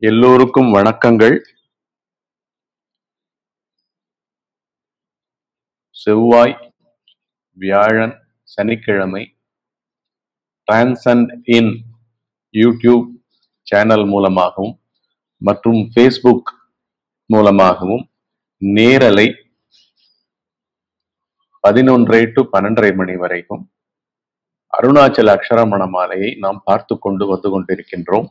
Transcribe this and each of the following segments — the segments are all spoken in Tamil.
எல்லோருக்கும் வணக்கங்கள் செவ்வாய் வியாழன் சனிக்கிழமை டிரான்சண்ட் இன் யூடியூப் சேனல் மூலமாகவும் மற்றும் ஃபேஸ்புக் மூலமாகவும் நேரலை பதினொன்றரை டு பன்னெண்டரை மணி வரைக்கும் அருணாச்சல அக்ஷரமண மாலையை நாம் பார்த்து கொண்டு வந்து கொண்டிருக்கின்றோம்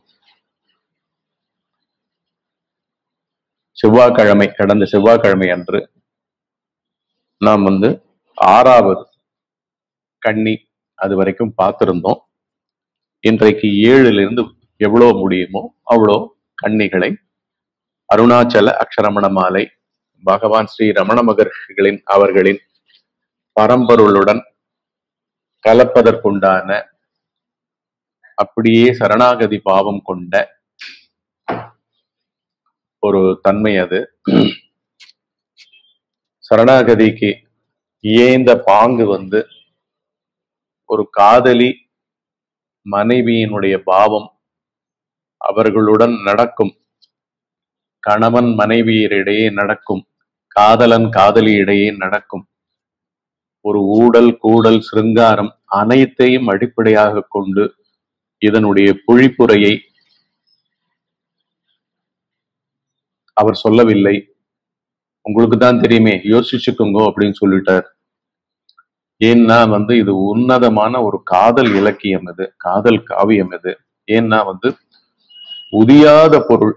செவ்வாய்க்கிழமை கடந்த செவ்வாய்க்கிழமை அன்று நாம் வந்து ஆறாவது கன்னி அது வரைக்கும் பார்த்திருந்தோம் இன்றைக்கு ஏழுலிருந்து எவ்வளோ முடியுமோ அவ்வளோ கன்னிகளை அருணாச்சல அக்ஷரமண மாலை பகவான் ஸ்ரீ ரமண மகர்ஷிகளின் அவர்களின் பரம்பொருளுடன் கலப்பதற்குண்டான அப்படியே சரணாகதி பாவம் கொண்ட ஒரு தன்மை அது சரணாகதிக்கு ஏந்த பாங்கு வந்து ஒரு காதலி மனைவியினுடைய பாவம் அவர்களுடன் நடக்கும் கணவன் மனைவியரிடையே நடக்கும் காதலன் காதலியிடையே நடக்கும் ஒரு ஊடல் கூடல் சிருங்காரம் அனைத்தையும் அடிப்படையாக கொண்டு இதனுடைய பொழிப்புரையை அவர் சொல்லவில்லை உங்களுக்கு தான் தெரியுமே யோசிச்சுக்கோங்க அப்படின்னு சொல்லிட்டார் ஏன்னா வந்து இது உன்னதமான ஒரு காதல் இலக்கியம் இது காதல் காவியம் இது ஏன்னா வந்து உதியாத பொருள்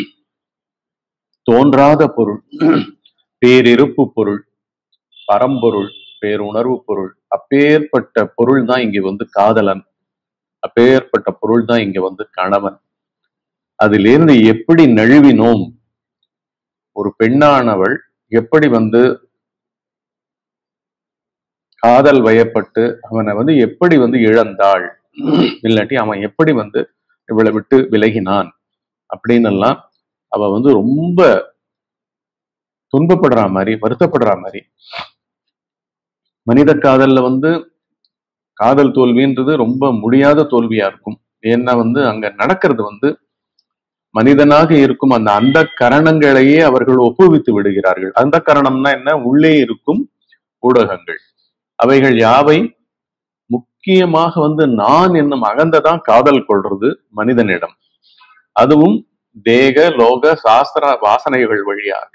தோன்றாத பொருள் பேரிருப்பு பொருள் பரம்பொருள் பேருணர்வு பொருள் அப்பேற்பட்ட பொருள் தான் இங்க வந்து காதலன் அப்பேற்பட்ட பொருள் தான் இங்க வந்து கணவன் அதிலிருந்து எப்படி நழுவினோம் ஒரு பெண்ணானவள் எப்படி வந்து காதல் வயப்பட்டு அவனை வந்து எப்படி வந்து இழந்தாள் இல்லாட்டி அவன் எப்படி வந்து இவளை விட்டு விலகினான் அப்படின்னு எல்லாம் அவ வந்து ரொம்ப துன்பப்படுற மாதிரி வருத்தப்படுற மாதிரி மனித காதல்ல வந்து காதல் தோல்வின்றது ரொம்ப முடியாத தோல்வியா இருக்கும் ஏன்னா வந்து அங்க நடக்கிறது வந்து மனிதனாக இருக்கும் அந்த அந்த கரணங்களையே அவர்கள் ஒப்புவித்து விடுகிறார்கள் அந்த கரணம்னா என்ன உள்ளே இருக்கும் ஊடகங்கள் அவைகள் யாவை முக்கியமாக வந்து நான் என்னும் அகந்ததான் காதல் கொள்றது மனிதனிடம் அதுவும் தேக லோக சாஸ்திர வாசனைகள் வழியாக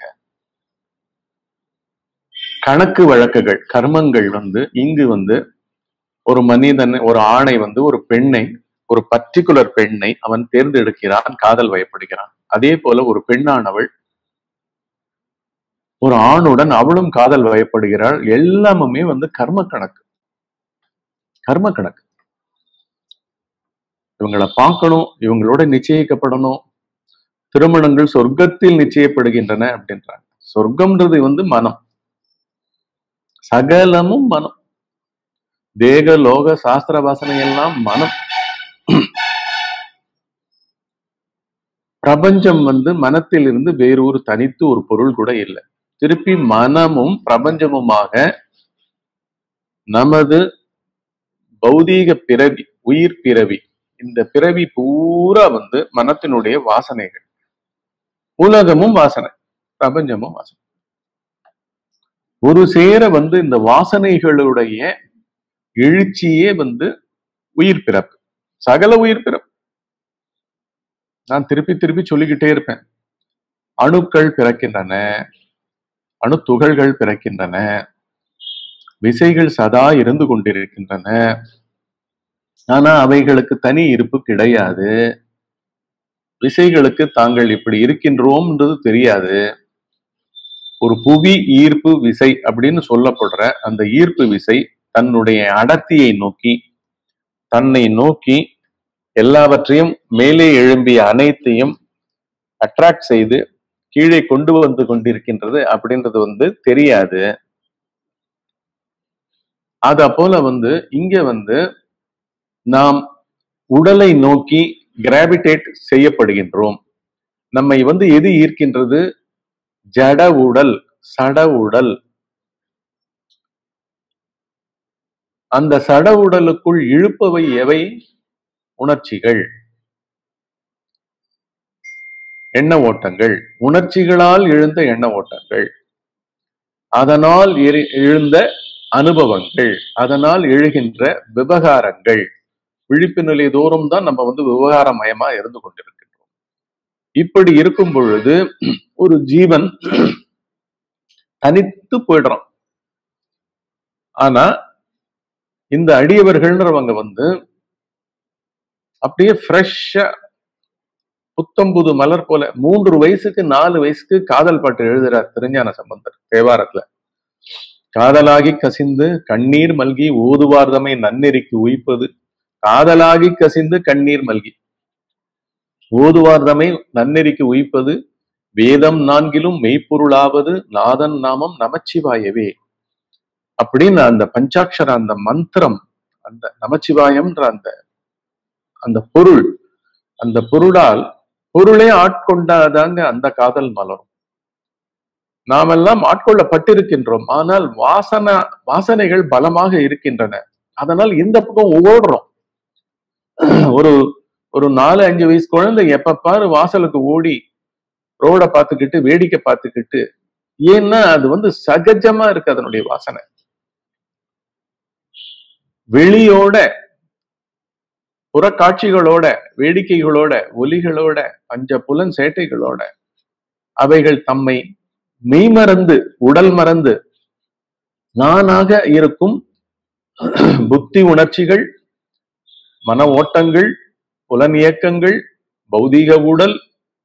கணக்கு வழக்குகள் கர்மங்கள் வந்து இங்கு வந்து ஒரு மனிதன் ஒரு ஆணை வந்து ஒரு பெண்ணை ஒரு பர்டிகுலர் பெண்ணை அவன் தேர்ந்தெடுக்கிறான் காதல் வயப்படுகிறான் அதே போல ஒரு பெண்ணானவள் ஒரு ஆணுடன் அவளும் காதல் வயப்படுகிறாள் எல்லாமுமே வந்து கர்ம கணக்கு கர்ம கணக்கு இவங்களை பார்க்கணும் இவங்களோட நிச்சயிக்கப்படணும் திருமணங்கள் சொர்க்கத்தில் நிச்சயப்படுகின்றன அப்படின்றாங்க சொர்க்கம்ன்றது வந்து மனம் சகலமும் மனம் தேக லோக சாஸ்திர வாசனை எல்லாம் மனம் பிரபஞ்சம் வந்து மனத்தில் இருந்து வேறொரு தனித்து ஒரு பொருள் கூட இல்லை திருப்பி மனமும் பிரபஞ்சமுமாக நமது பௌதீக பிறவி உயிர் பிறவி இந்த பிறவி பூரா வந்து மனத்தினுடைய வாசனைகள் உலகமும் வாசனை பிரபஞ்சமும் வாசனை ஒரு சேர வந்து இந்த வாசனைகளுடைய எழுச்சியே வந்து உயிர் பிறப்பு சகல உயிர் பிறப்பு நான் திருப்பி திருப்பி சொல்லிக்கிட்டே இருப்பேன் அணுக்கள் பிறக்கின்றன அணு துகள்கள் பிறக்கின்றன விசைகள் சதா இருந்து கொண்டிருக்கின்றன ஆனா அவைகளுக்கு தனி இருப்பு கிடையாது விசைகளுக்கு தாங்கள் இப்படி இருக்கின்றோம்ன்றது தெரியாது ஒரு புவி ஈர்ப்பு விசை அப்படின்னு சொல்லப்படுற அந்த ஈர்ப்பு விசை தன்னுடைய அடர்த்தியை நோக்கி தன்னை நோக்கி எல்லாவற்றையும் மேலே எழும்பிய அனைத்தையும் அட்ராக்ட் செய்து கீழே கொண்டு வந்து கொண்டிருக்கின்றது அப்படின்றது வந்து தெரியாது அத போல வந்து இங்க வந்து நாம் உடலை நோக்கி கிராவிடேட் செய்யப்படுகின்றோம் நம்மை வந்து எது ஈர்க்கின்றது ஜட உடல் சட உடல் அந்த சட உடலுக்குள் இழுப்பவை எவை உணர்ச்சிகள் எண்ண ஓட்டங்கள் உணர்ச்சிகளால் எழுந்த எண்ண ஓட்டங்கள் அதனால் எரி- எழுந்த அனுபவங்கள் அதனால் எழுகின்ற விவகாரங்கள் விழிப்பு நிலை தோறும் தான் நம்ம வந்து விவகாரமயமா இருந்து கொண்டிருக்கின்றோம் இப்படி இருக்கும் பொழுது ஒரு ஜீவன் தனித்து போயிடுறான் ஆனா இந்த அடியவர்கள்ன்றவங்க வந்து அப்படியே ஃப்ரெஷ்ஷா புத்தம்புது மலர் போல மூன்று வயசுக்கு நாலு வயசுக்கு காதல் பாட்டு எழுதுறார் திருஞான சம்பந்தர் தேவாரத்துல காதலாகி கசிந்து கண்ணீர் மல்கி ஓதுவார்தமை நன்னெறிக்கு உய்ப்பது காதலாகி கசிந்து கண்ணீர் மல்கி ஓதுவார்தமை நன்னெறிக்கு உய்ப்பது வேதம் நான்கிலும் மெய்ப்பொருளாவது நாதன் நாமம் நமச்சிவாயவே அப்படின்னு அந்த பஞ்சாட்சர அந்த மந்திரம் அந்த நமச்சிவாயம்ன்ற அந்த அந்த பொருள் அந்த பொருளால் பொருளே ஆட்கொண்டாதாங்க அந்த காதல் மலரும் நாமெல்லாம் ஆட்கொள்ளப்பட்டிருக்கின்றோம் ஆனால் வாசன வாசனைகள் பலமாக இருக்கின்றன அதனால் இந்த பக்கம் ஓடுறோம் ஒரு ஒரு நாலு அஞ்சு வயசு குழந்தை எப்ப பாரு வாசலுக்கு ஓடி ரோட பார்த்துக்கிட்டு வேடிக்கை பார்த்துக்கிட்டு ஏன்னா அது வந்து சகஜமா இருக்கு அதனுடைய வாசனை வெளியோட புறக்காட்சிகளோட வேடிக்கைகளோட ஒலிகளோட பஞ்ச புலன் சேட்டைகளோட அவைகள் தம்மை மெய்மறந்து உடல் மறந்து நானாக இருக்கும் புத்தி உணர்ச்சிகள் மன ஓட்டங்கள் புலன் இயக்கங்கள் பௌதீக உடல்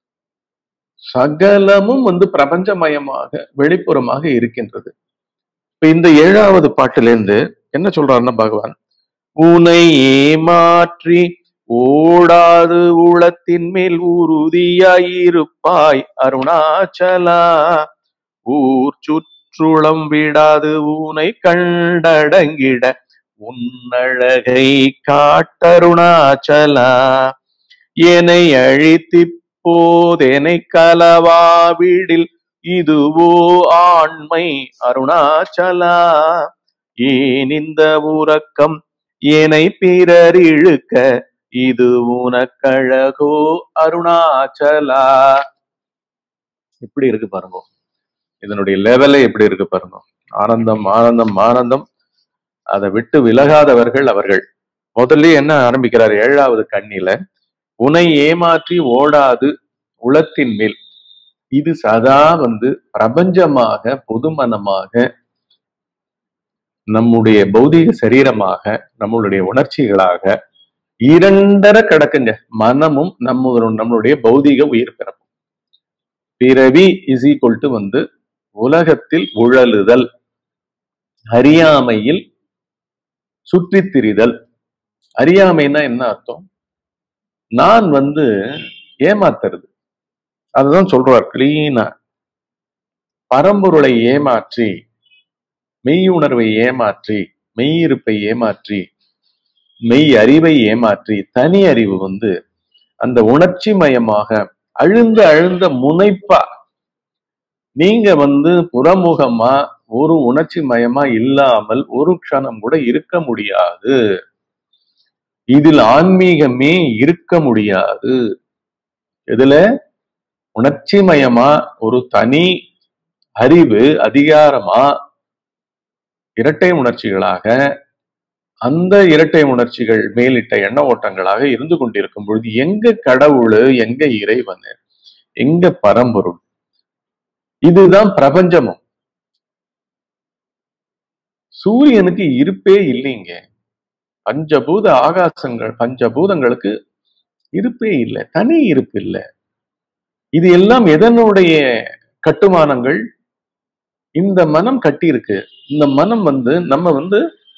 சகலமும் வந்து பிரபஞ்சமயமாக வெளிப்புறமாக இருக்கின்றது இப்ப இந்த ஏழாவது பாட்டிலிருந்து என்ன சொல்றாருன்னா பகவான் உனை ஏமாற்றி ஓடாது உளத்தின் மேல் உறுதியாயிருப்பாய் அருணாச்சலா ஊர் சுற்றுளம் விடாது உனை கண்டடங்கிட உன்னழகை காட்டருணாச்சலா என்னை அழித்திப் போதெனை கலவாவிடில் இதுவோ ஆண்மை அருணாச்சலா ஏன் இந்த உறக்கம் என்னை பிறர் இழுக்க இது உனக்கழகோ அருணாச்சலா எப்படி இருக்கு பாருங்க இதனுடைய லெவலே எப்படி இருக்கு பாருங்க ஆனந்தம் ஆனந்தம் ஆனந்தம் அதை விட்டு விலகாதவர்கள் அவர்கள் முதல்ல என்ன ஆரம்பிக்கிறார் ஏழாவது கண்ணில உனை ஏமாற்றி ஓடாது உளத்தின் மேல் இது சதா வந்து பிரபஞ்சமாக பொதுமனமாக நம்முடைய பௌதீக சரீரமாக நம்மளுடைய உணர்ச்சிகளாக இரண்டர கிடக்குங்க மனமும் நம்ம நம்மளுடைய பௌதீக உயிர் பிறப்பு பிறவி இஸ் ஈக்குவல் டு வந்து உலகத்தில் உழலுதல் அறியாமையில் சுற்றித் திரிதல் அறியாமைன்னா என்ன அர்த்தம் நான் வந்து ஏமாத்துறது அதுதான் சொல்றார் கிளீனா பரம்பொருளை ஏமாற்றி மெய்யுணர்வை ஏமாற்றி மெய்யிருப்பை ஏமாற்றி மெய் அறிவை ஏமாற்றி தனி அறிவு வந்து அந்த உணர்ச்சி மயமாக அழுந்த அழுந்த முனைப்பா நீங்க வந்து புறமுகமா ஒரு உணர்ச்சி மயமா இல்லாமல் ஒரு க்ஷணம் கூட இருக்க முடியாது இதில் ஆன்மீகமே இருக்க முடியாது இதுல உணர்ச்சி மயமா ஒரு தனி அறிவு அதிகாரமா இரட்டை உணர்ச்சிகளாக அந்த இரட்டை உணர்ச்சிகள் மேலிட்ட எண்ண ஓட்டங்களாக இருந்து கொண்டிருக்கும் பொழுது எங்க கடவுள் எங்க இறைவன் எங்க பரம்பொருள் இதுதான் பிரபஞ்சமும் சூரியனுக்கு இருப்பே இல்லைங்க பஞ்சபூத ஆகாசங்கள் பஞ்சபூதங்களுக்கு இருப்பே இல்லை தனி இருப்பு இல்லை இது எல்லாம் எதனுடைய கட்டுமானங்கள் இந்த மனம் கட்டி இருக்கு இந்த மனம் வந்து நம்ம வந்து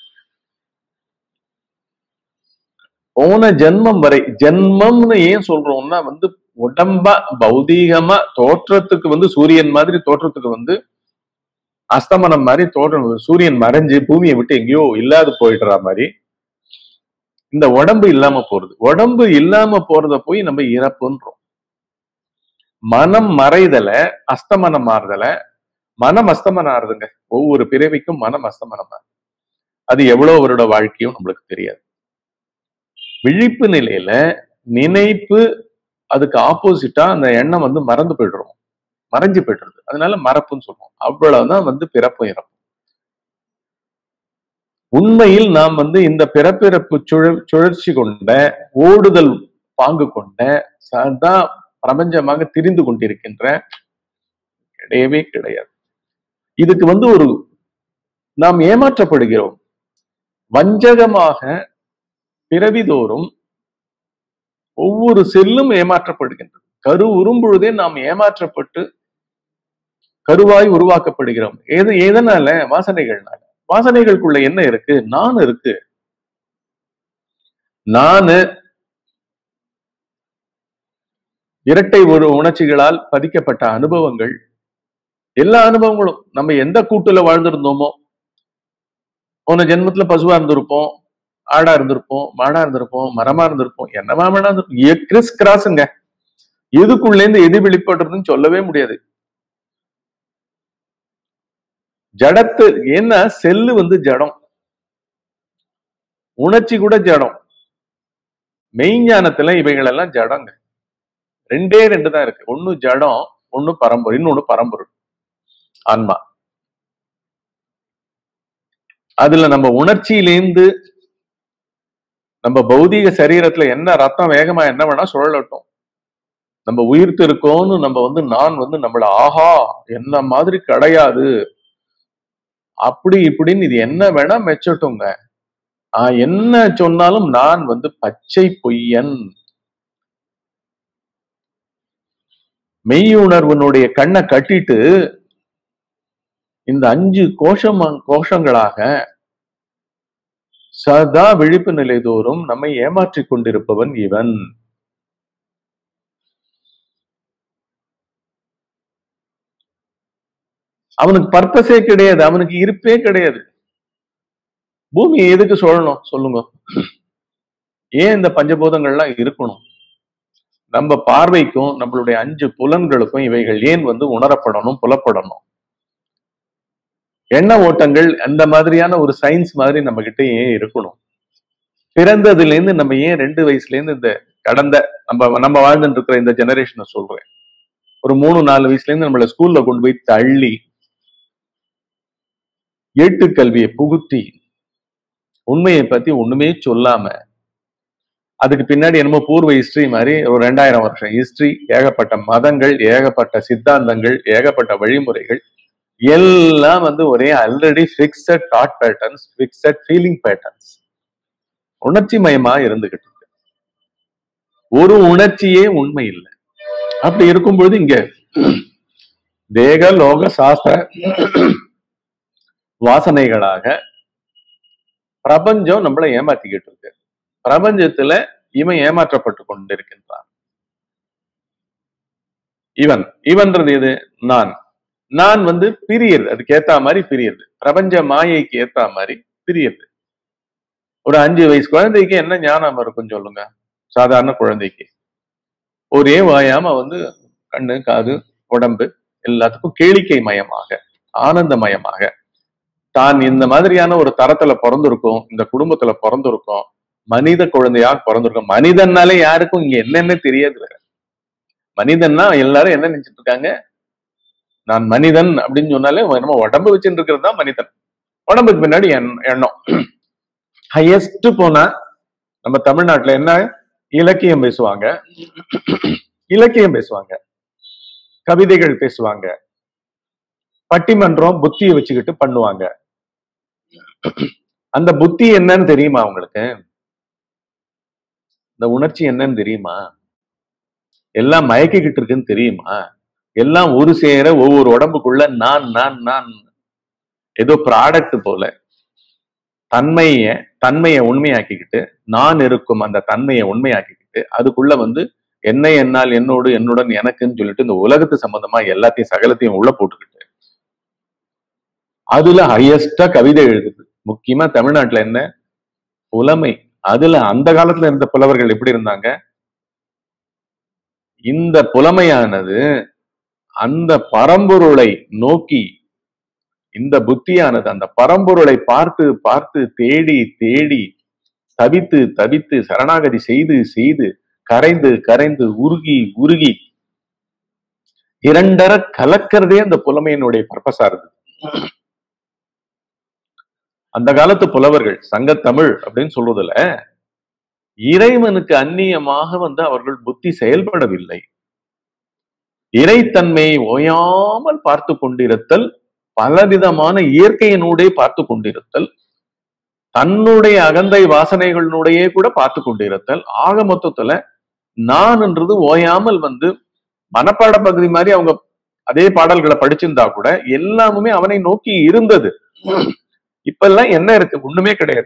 போன ஜென்மம் வரை ஜென்மம்னு ஏன் சொல்றோம்னா வந்து உடம்பா பௌதீகமா தோற்றத்துக்கு வந்து சூரியன் மாதிரி தோற்றத்துக்கு வந்து அஸ்தமனம் மாதிரி தோற்றம் சூரியன் மறைஞ்சு பூமியை விட்டு எங்கேயோ இல்லாது போயிடுற மாதிரி இந்த உடம்பு இல்லாம போறது உடம்பு இல்லாம போறத போய் நம்ம இறப்புன்றோம் மனம் மறைதல அஸ்தமனம் மாறுதல மனம் அஸ்தமனம் ஆறுதுங்க ஒவ்வொரு பிறவிக்கும் மனம் அஸ்தமனம் ஆகுது அது எவ்வளவு அவரோட வாழ்க்கையும் நம்மளுக்கு தெரியாது விழிப்பு நிலையில நினைப்பு அதுக்கு ஆப்போசிட்டா அந்த எண்ணம் வந்து மறந்து போயிடுறோம் மறைஞ்சு போயிடுறது அதனால மறப்புன்னு சொல்லுவோம் அவ்வளவுதான் வந்து பிறப்பு இறப்பு உண்மையில் நாம் வந்து இந்த பிறப்பிறப்பு சுழல் சுழற்சி கொண்ட ஓடுதல் பாங்கு கொண்ட சதா பிரபஞ்சமாக திரிந்து கொண்டிருக்கின்ற கிடையவே கிடையாது இதுக்கு வந்து ஒரு நாம் ஏமாற்றப்படுகிறோம் வஞ்சகமாக பிறவிதோறும் ஒவ்வொரு செல்லும் ஏமாற்றப்படுகின்றது கரு உறும்பொழுதே நாம் ஏமாற்றப்பட்டு கருவாய் உருவாக்கப்படுகிறோம் எது எதனால வாசனைகள்னால வாசனைகளுக்குள்ள என்ன இருக்கு நான் இருக்கு நானு இரட்டை ஒரு உணர்ச்சிகளால் பதிக்கப்பட்ட அனுபவங்கள் எல்லா அனுபவங்களும் நம்ம எந்த கூட்டுல வாழ்ந்திருந்தோமோ போன ஜென்மத்துல பசுவா இருந்திருப்போம் ஆடா இருந்திருப்போம் மாடா இருந்திருப்போம் மரமா இருந்திருப்போம் என்னவா வேணா இருந்திருப்போம் கிறிஸ் கிராஸுங்க எதுக்குள்ள இருந்து எது வெளிப்படுறதுன்னு சொல்லவே முடியாது ஜடத்து ஏன்னா செல்லு வந்து ஜடம் உணர்ச்சி கூட ஜடம் மெய்ஞானத்துல இவைகள் எல்லாம் ஜடங்க ரெண்டே ரெண்டு தான் இருக்கு ஒண்ணு ஜடம் ஒண்ணு பரம்பொருள் இன்னொன்னு பரம்பொருள் ஆன்மா அதுல நம்ம உணர்ச்சியிலேந்து நம்ம பௌதீக சரீரத்துல என்ன ரத்தம் வேகமா என்ன வேணா சுழலட்டும் நம்ம உயிர்த்து இருக்கோம்னு நம்ம வந்து நான் வந்து நம்மள ஆஹா என்ன மாதிரி கிடையாது அப்படி இப்படின்னு இது என்ன வேணா மெச்சட்டுங்க ஆஹ் என்ன சொன்னாலும் நான் வந்து பச்சை பொய்யன் மெய்யுணர்வனுடைய கண்ணை கட்டிட்டு இந்த அஞ்சு கோஷம் கோஷங்களாக சதா விழிப்பு நிலை தோறும் நம்மை ஏமாற்றிக் கொண்டிருப்பவன் இவன் அவனுக்கு பர்பஸே கிடையாது அவனுக்கு இருப்பே கிடையாது பூமி எதுக்கு சொல்லணும் சொல்லுங்க ஏன் இந்த பஞ்சபூதங்கள்லாம் இருக்கணும் நம்ம பார்வைக்கும் நம்மளுடைய அஞ்சு புலன்களுக்கும் இவைகள் ஏன் வந்து உணரப்படணும் புலப்படணும் எண்ண ஓட்டங்கள் அந்த மாதிரியான ஒரு சயின்ஸ் மாதிரி நம்ம கிட்ட ஏன் இருக்கணும் பிறந்ததுல இருந்து நம்ம ஏன் ரெண்டு வயசுல இருந்து இந்த கடந்த நம்ம நம்ம வாழ்ந்துட்டு இருக்கிற இந்த ஜெனரேஷனை சொல்றேன் ஒரு மூணு நாலு வயசுல இருந்து நம்மள ஸ்கூல்ல கொண்டு போய் தள்ளி ஏட்டு கல்வியை புகுத்தி உண்மையை பத்தி ஒண்ணுமே சொல்லாம அதுக்கு பின்னாடி என்னமோ பூர்வ ஹிஸ்டரி மாதிரி ஒரு ரெண்டாயிரம் வருஷம் ஹிஸ்டரி ஏகப்பட்ட மதங்கள் ஏகப்பட்ட சித்தாந்தங்கள் ஏகப்பட்ட வழிமுறைகள் எல்லாம் வந்து ஒரே already fixed thought patterns fixed feeling patterns உணர்ச்சி மயமா இருந்துகிட்டு இருக்கு ஒரு உணர்ச்சியே உண்மை இல்லை அப்படி இருக்கும்பொழுது இங்க தேக லோக சாஸ்திர வாசனைகளாக பிரபஞ்சம் நம்மளை ஏமாத்திக்கிட்டு இருக்கு பிரபஞ்சத்துல இவன் ஏமாற்றப்பட்டு கொண்டிருக்கின்றான் இவன் இவன்றது எது நான் நான் வந்து பிரியது அதுக்கு ஏத்த மாதிரி பிரியது பிரபஞ்ச மாயைக்கு ஏத்த மாதிரி பிரியது ஒரு அஞ்சு வயசு குழந்தைக்கு என்ன ஞானம் இருக்கும் சொல்லுங்க சாதாரண குழந்தைக்கு ஒரே வாயாம வந்து கண்ணு காது உடம்பு எல்லாத்துக்கும் கேளிக்கை மயமாக ஆனந்தமயமாக தான் இந்த மாதிரியான ஒரு தரத்துல பிறந்திருக்கோம் இந்த குடும்பத்துல பிறந்திருக்கோம் மனித குழந்தையா பிறந்திருக்கோம் மனிதன்னாலே யாருக்கும் இங்க என்னென்ன தெரியாது வேற மனிதன்னா எல்லாரும் என்ன நினைச்சிட்டு இருக்காங்க நான் மனிதன் அப்படின்னு சொன்னாலே நம்ம உடம்பு வச்சுட்டு இருக்கிறது தான் மனிதன் உடம்புக்கு பின்னாடி எண்- எண்ணம் ஹையஸ்ட் போனா நம்ம தமிழ்நாட்டுல என்ன இலக்கியம் பேசுவாங்க இலக்கியம் பேசுவாங்க கவிதைகள் பேசுவாங்க பட்டிமன்றம் புத்தியை வச்சுக்கிட்டு பண்ணுவாங்க அந்த புத்தி என்னன்னு தெரியுமா உங்களுக்கு இந்த உணர்ச்சி என்னன்னு தெரியுமா எல்லாம் மயக்கிக்கிட்டு இருக்குன்னு தெரியுமா எல்லாம் ஒரு சேர ஒவ்வொரு உடம்புக்குள்ள நான் நான் நான் ஏதோ ப்ராடக்ட் போல தன்மைய தன்மையை உண்மையாக்கிக்கிட்டு நான் இருக்கும் அந்த தன்மையை உண்மையாக்கிக்கிட்டு அதுக்குள்ள வந்து என்ன என்னால் என்னோடு என்னுடன் எனக்குன்னு சொல்லிட்டு இந்த உலகத்து சம்பந்தமா எல்லாத்தையும் சகலத்தையும் உள்ள போட்டுக்கிட்டு அதுல ஹையஸ்டா கவிதை எழுதுது முக்கியமா தமிழ்நாட்டுல என்ன புலமை அதுல அந்த காலத்துல இருந்த புலவர்கள் எப்படி இருந்தாங்க இந்த புலமையானது அந்த பரம்பொருளை நோக்கி இந்த புத்தியானது அந்த பரம்பொருளை பார்த்து பார்த்து தேடி தேடி தவித்து தவித்து சரணாகதி செய்து செய்து கரைந்து கரைந்து உருகி உருகி இரண்டர கலக்கிறதே அந்த புலமையினுடைய பர்பஸா இருந்தது அந்த காலத்து புலவர்கள் சங்கத்தமிழ் அப்படின்னு சொல்றதுல இறைவனுக்கு அந்நியமாக வந்து அவர்கள் புத்தி செயல்படவில்லை இறைத்தன்மையை ஓயாமல் பார்த்து கொண்டிருத்தல் பலவிதமான இயற்கையினூடே பார்த்து கொண்டிருத்தல் தன்னுடைய அகந்தை வாசனைகளினுடைய கூட பார்த்து கொண்டிருத்தல் ஆக மொத்தத்துல நான்ன்றது ஓயாமல் வந்து மனப்பாட பகுதி மாதிரி அவங்க அதே பாடல்களை படிச்சிருந்தா கூட எல்லாமுமே அவனை நோக்கி இருந்தது இப்ப எல்லாம் என்ன இருக்கு ஒண்ணுமே கிடையாது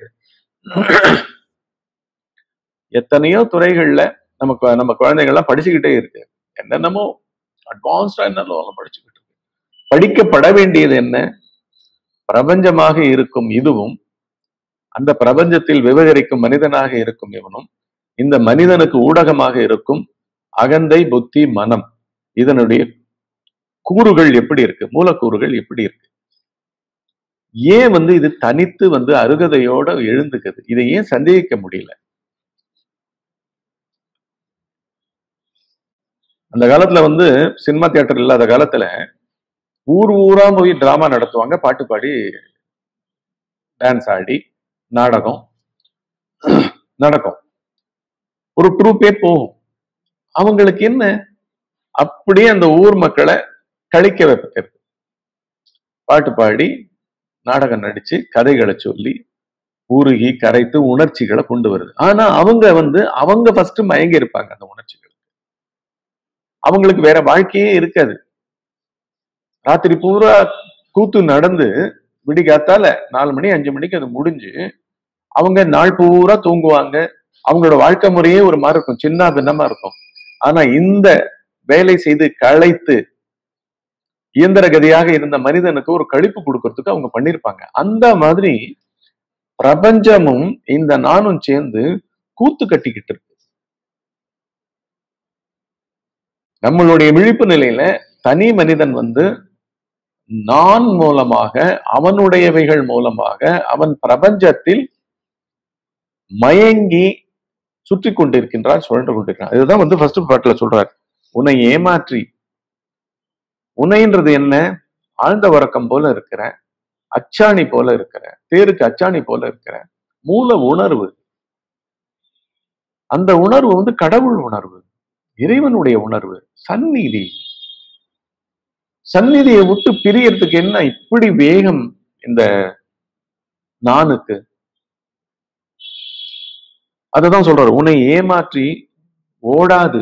எத்தனையோ துறைகள்ல நமக்கு நம்ம குழந்தைகள்லாம் படிச்சுக்கிட்டே இருக்கு என்னென்னமோ அட்வான்ஸ்டா என்னெல்லாம் படிச்சுக்கிட்டு இருக்கு படிக்கப்பட வேண்டியது என்ன பிரபஞ்சமாக இருக்கும் இதுவும் அந்த பிரபஞ்சத்தில் விவகரிக்கும் மனிதனாக இருக்கும் இவனும் இந்த மனிதனுக்கு ஊடகமாக இருக்கும் அகந்தை புத்தி மனம் இதனுடைய கூறுகள் எப்படி இருக்கு மூலக்கூறுகள் எப்படி இருக்கு ஏன் வந்து இது தனித்து வந்து அருகதையோட எழுந்துக்குது இதை ஏன் சந்தேகிக்க முடியல அந்த காலத்துல வந்து சினிமா தியேட்டர் இல்லாத காலத்துல ஊர் ஊரா போய் டிராமா நடத்துவாங்க பாட்டு பாடி டான்ஸ் ஆடி நாடகம் நடக்கும் ஒரு ட்ரூப்பே போகும் அவங்களுக்கு என்ன அப்படியே அந்த ஊர் மக்களை கழிக்க வைக்கிறது பாட்டு பாடி நாடகம் நடிச்சு கதைகளை சொல்லி உருகி கரைத்து உணர்ச்சிகளை கொண்டு வருது ஆனா அவங்க வந்து அவங்க ஃபர்ஸ்ட் மயங்கி இருப்பாங்க அந்த உணர்ச்சிகள் அவங்களுக்கு வேற வாழ்க்கையே இருக்காது ராத்திரி பூரா கூத்து நடந்து விடிகாத்தால நாலு மணி அஞ்சு மணிக்கு அது முடிஞ்சு அவங்க நாள் பூரா தூங்குவாங்க அவங்களோட வாழ்க்கை முறையே ஒரு மாதிரி இருக்கும் சின்ன பின்னமா இருக்கும் ஆனா இந்த வேலை செய்து களைத்து இயந்திர கதியாக இருந்த மனிதனுக்கு ஒரு கழிப்பு கொடுக்கறதுக்கு அவங்க பண்ணிருப்பாங்க அந்த மாதிரி பிரபஞ்சமும் இந்த நானும் சேர்ந்து கூத்து கட்டிக்கிட்டு இருக்கு நம்மளுடைய விழிப்பு நிலையில தனி மனிதன் வந்து நான் மூலமாக அவனுடையவைகள் மூலமாக அவன் பிரபஞ்சத்தில் மயங்கி சுற்றி கொண்டிருக்கின்றான் சுழன்று கொண்டிருக்கிறான் இதுதான் வந்து ஃபர்ஸ்ட் பாட்டுல சொல்றார் உன்னை ஏமாற்றி உன்னைன்றது என்ன ஆழ்ந்த உறக்கம் போல இருக்கிற அச்சாணி போல இருக்கிற தேருக்கு அச்சாணி போல இருக்கிற மூல உணர்வு அந்த உணர்வு வந்து கடவுள் உணர்வு இறைவனுடைய உணர்வு சந்நிதி சந்நிதியை விட்டு பிரியறதுக்கு என்ன இப்படி வேகம் இந்த நானுக்கு அததான் சொல்றாரு உன்னை ஏமாற்றி ஓடாது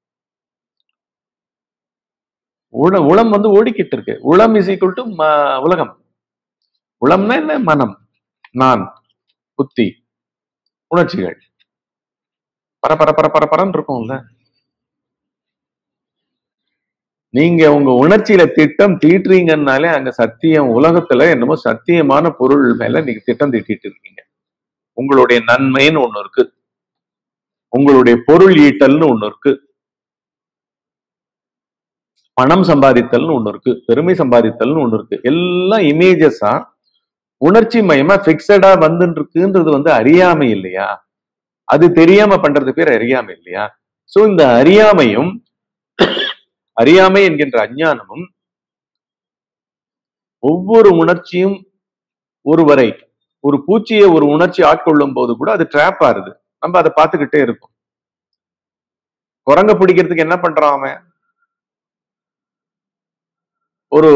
உள உளம் வந்து ஓடிக்கிட்டு இருக்கு உளம் இஸ் ஈக்குவல் டு உலகம் உளம்னா என்ன மனம் நான் புத்தி உணர்ச்சிகள் பர பர பர பர பரன்னு இருக்கும்ல நீங்க உங்க உணர்ச்சியில திட்டம் தீட்டுறீங்கன்னாலே அங்க சத்தியம் உலகத்துல என்னமோ சத்தியமான பொருள் மேல நீங்க திட்டம் தீட்டிட்டு இருக்கீங்க உங்களுடைய நன்மைன்னு ஒண்ணு இருக்கு உங்களுடைய பொருள் ஈட்டல்னு ஒண்ணு இருக்கு பணம் சம்பாதித்தல்னு ஒண்ணு இருக்கு பெருமை சம்பாதித்தல்னு ஒண்ணு இருக்கு எல்லாம் இமேஜஸா உணர்ச்சி மயமா பிக்சடா வந்துட்டு இருக்குன்றது வந்து அறியாமை இல்லையா அது தெரியாம பண்றது பேர் அறியாமை இல்லையா சோ இந்த அறியாமையும் அறியாமை என்கின்ற அஞ்ஞானமும் ஒவ்வொரு உணர்ச்சியும் ஒருவரை ஒரு பூச்சியை ஒரு உணர்ச்சி ஆட்கொள்ளும் போது கூட அது ட்ராப் ஆறுது நம்ம அதை பார்த்துக்கிட்டே இருக்கும் குரங்க பிடிக்கிறதுக்கு என்ன பண்றான் அவன் ஒரு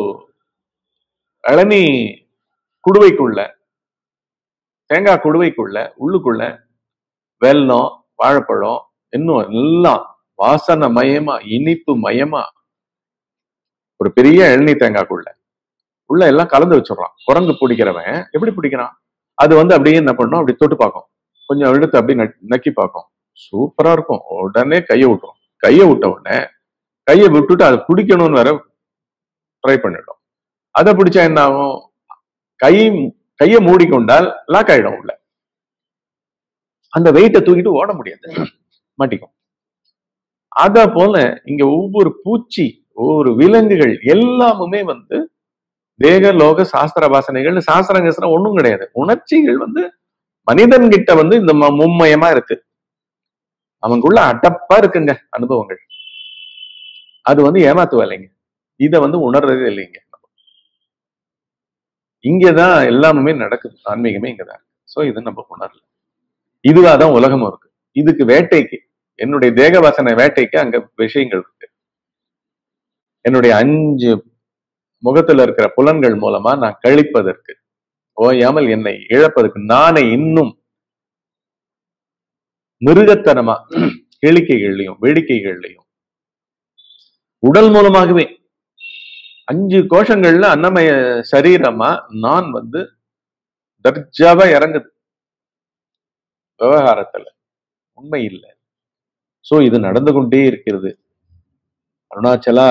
இளநீ குடுவைக்குள்ள தேங்காய் குடுவைக்குள்ள உள்ளுக்குள்ள வெல்லம் வாழைப்பழம் இன்னும் எல்லாம் வாசனை மயமா இனிப்பு மயமா ஒரு பெரிய இளநீ தேங்காய்க்குள்ள உள்ள எல்லாம் கலந்து வச்சிடுறான் குரங்கு பிடிக்கிறவன் எப்படி பிடிக்கிறான் அது வந்து அப்படியே என்ன பண்ணும் அப்படி தொட்டு பார்க்கும் கொஞ்சம் எடுத்து அப்படியே நக்- நக்கி பார்க்கும் சூப்பரா இருக்கும் உடனே கையை விட்டுரும் கையை விட்ட உடனே கையை விட்டுட்டு அதை பிடிக்கணும்னு வேற ட்ரை பண்ணிடும் அதை பிடிச்சா என்ன ஆகும் கை கையை மூடிக்கொண்டால் லாக் ஆயிடும் உள்ள அந்த வெயிட்டை தூக்கிட்டு ஓட முடியாது மாட்டிக்கும் அத போல இங்க ஒவ்வொரு பூச்சி ஒவ்வொரு விலங்குகள் எல்லாமுமே வந்து தேக லோக சாஸ்திர வாசனைகள் சாஸ்திரங்க ஒண்ணும் கிடையாது உணர்ச்சிகள் வந்து மனிதன் கிட்ட வந்து இந்த ம- மும்மயமா இருக்கு அவங்களுக்குள்ள அடப்பா இருக்குங்க அனுபவங்கள் அது வந்து ஏமாத்து வேலைங்க இத வந்து உணர்றதே இல்லைங்க இங்கதான் எல்லாமே நடக்குது ஆன்மீகமே இங்கதான் சோ இது நம்ம உணரல இதுவாதான் உலகமும் இருக்கு இதுக்கு வேட்டைக்கு என்னுடைய தேக வாசனை வேட்டைக்கு அங்க விஷயங்கள் இருக்கு என்னுடைய அஞ்சு முகத்துல இருக்கிற புலன்கள் மூலமா நான் கழிப்பதற்கு ஓயாமல் என்னை இழப்பதற்கு நானே இன்னும் மிருகத்தனமா கேளிக்கைகள்லையும் வேடிக்கைகள்லையும் உடல் மூலமாகவே அஞ்சு கோஷங்கள்ல அன்னமய சரீரமா நான் வந்து தர்ஜாவா இறங்குது விவகாரத்துல உண்மை இல்லை சோ இது நடந்து கொண்டே இருக்கிறது அருணாச்சலா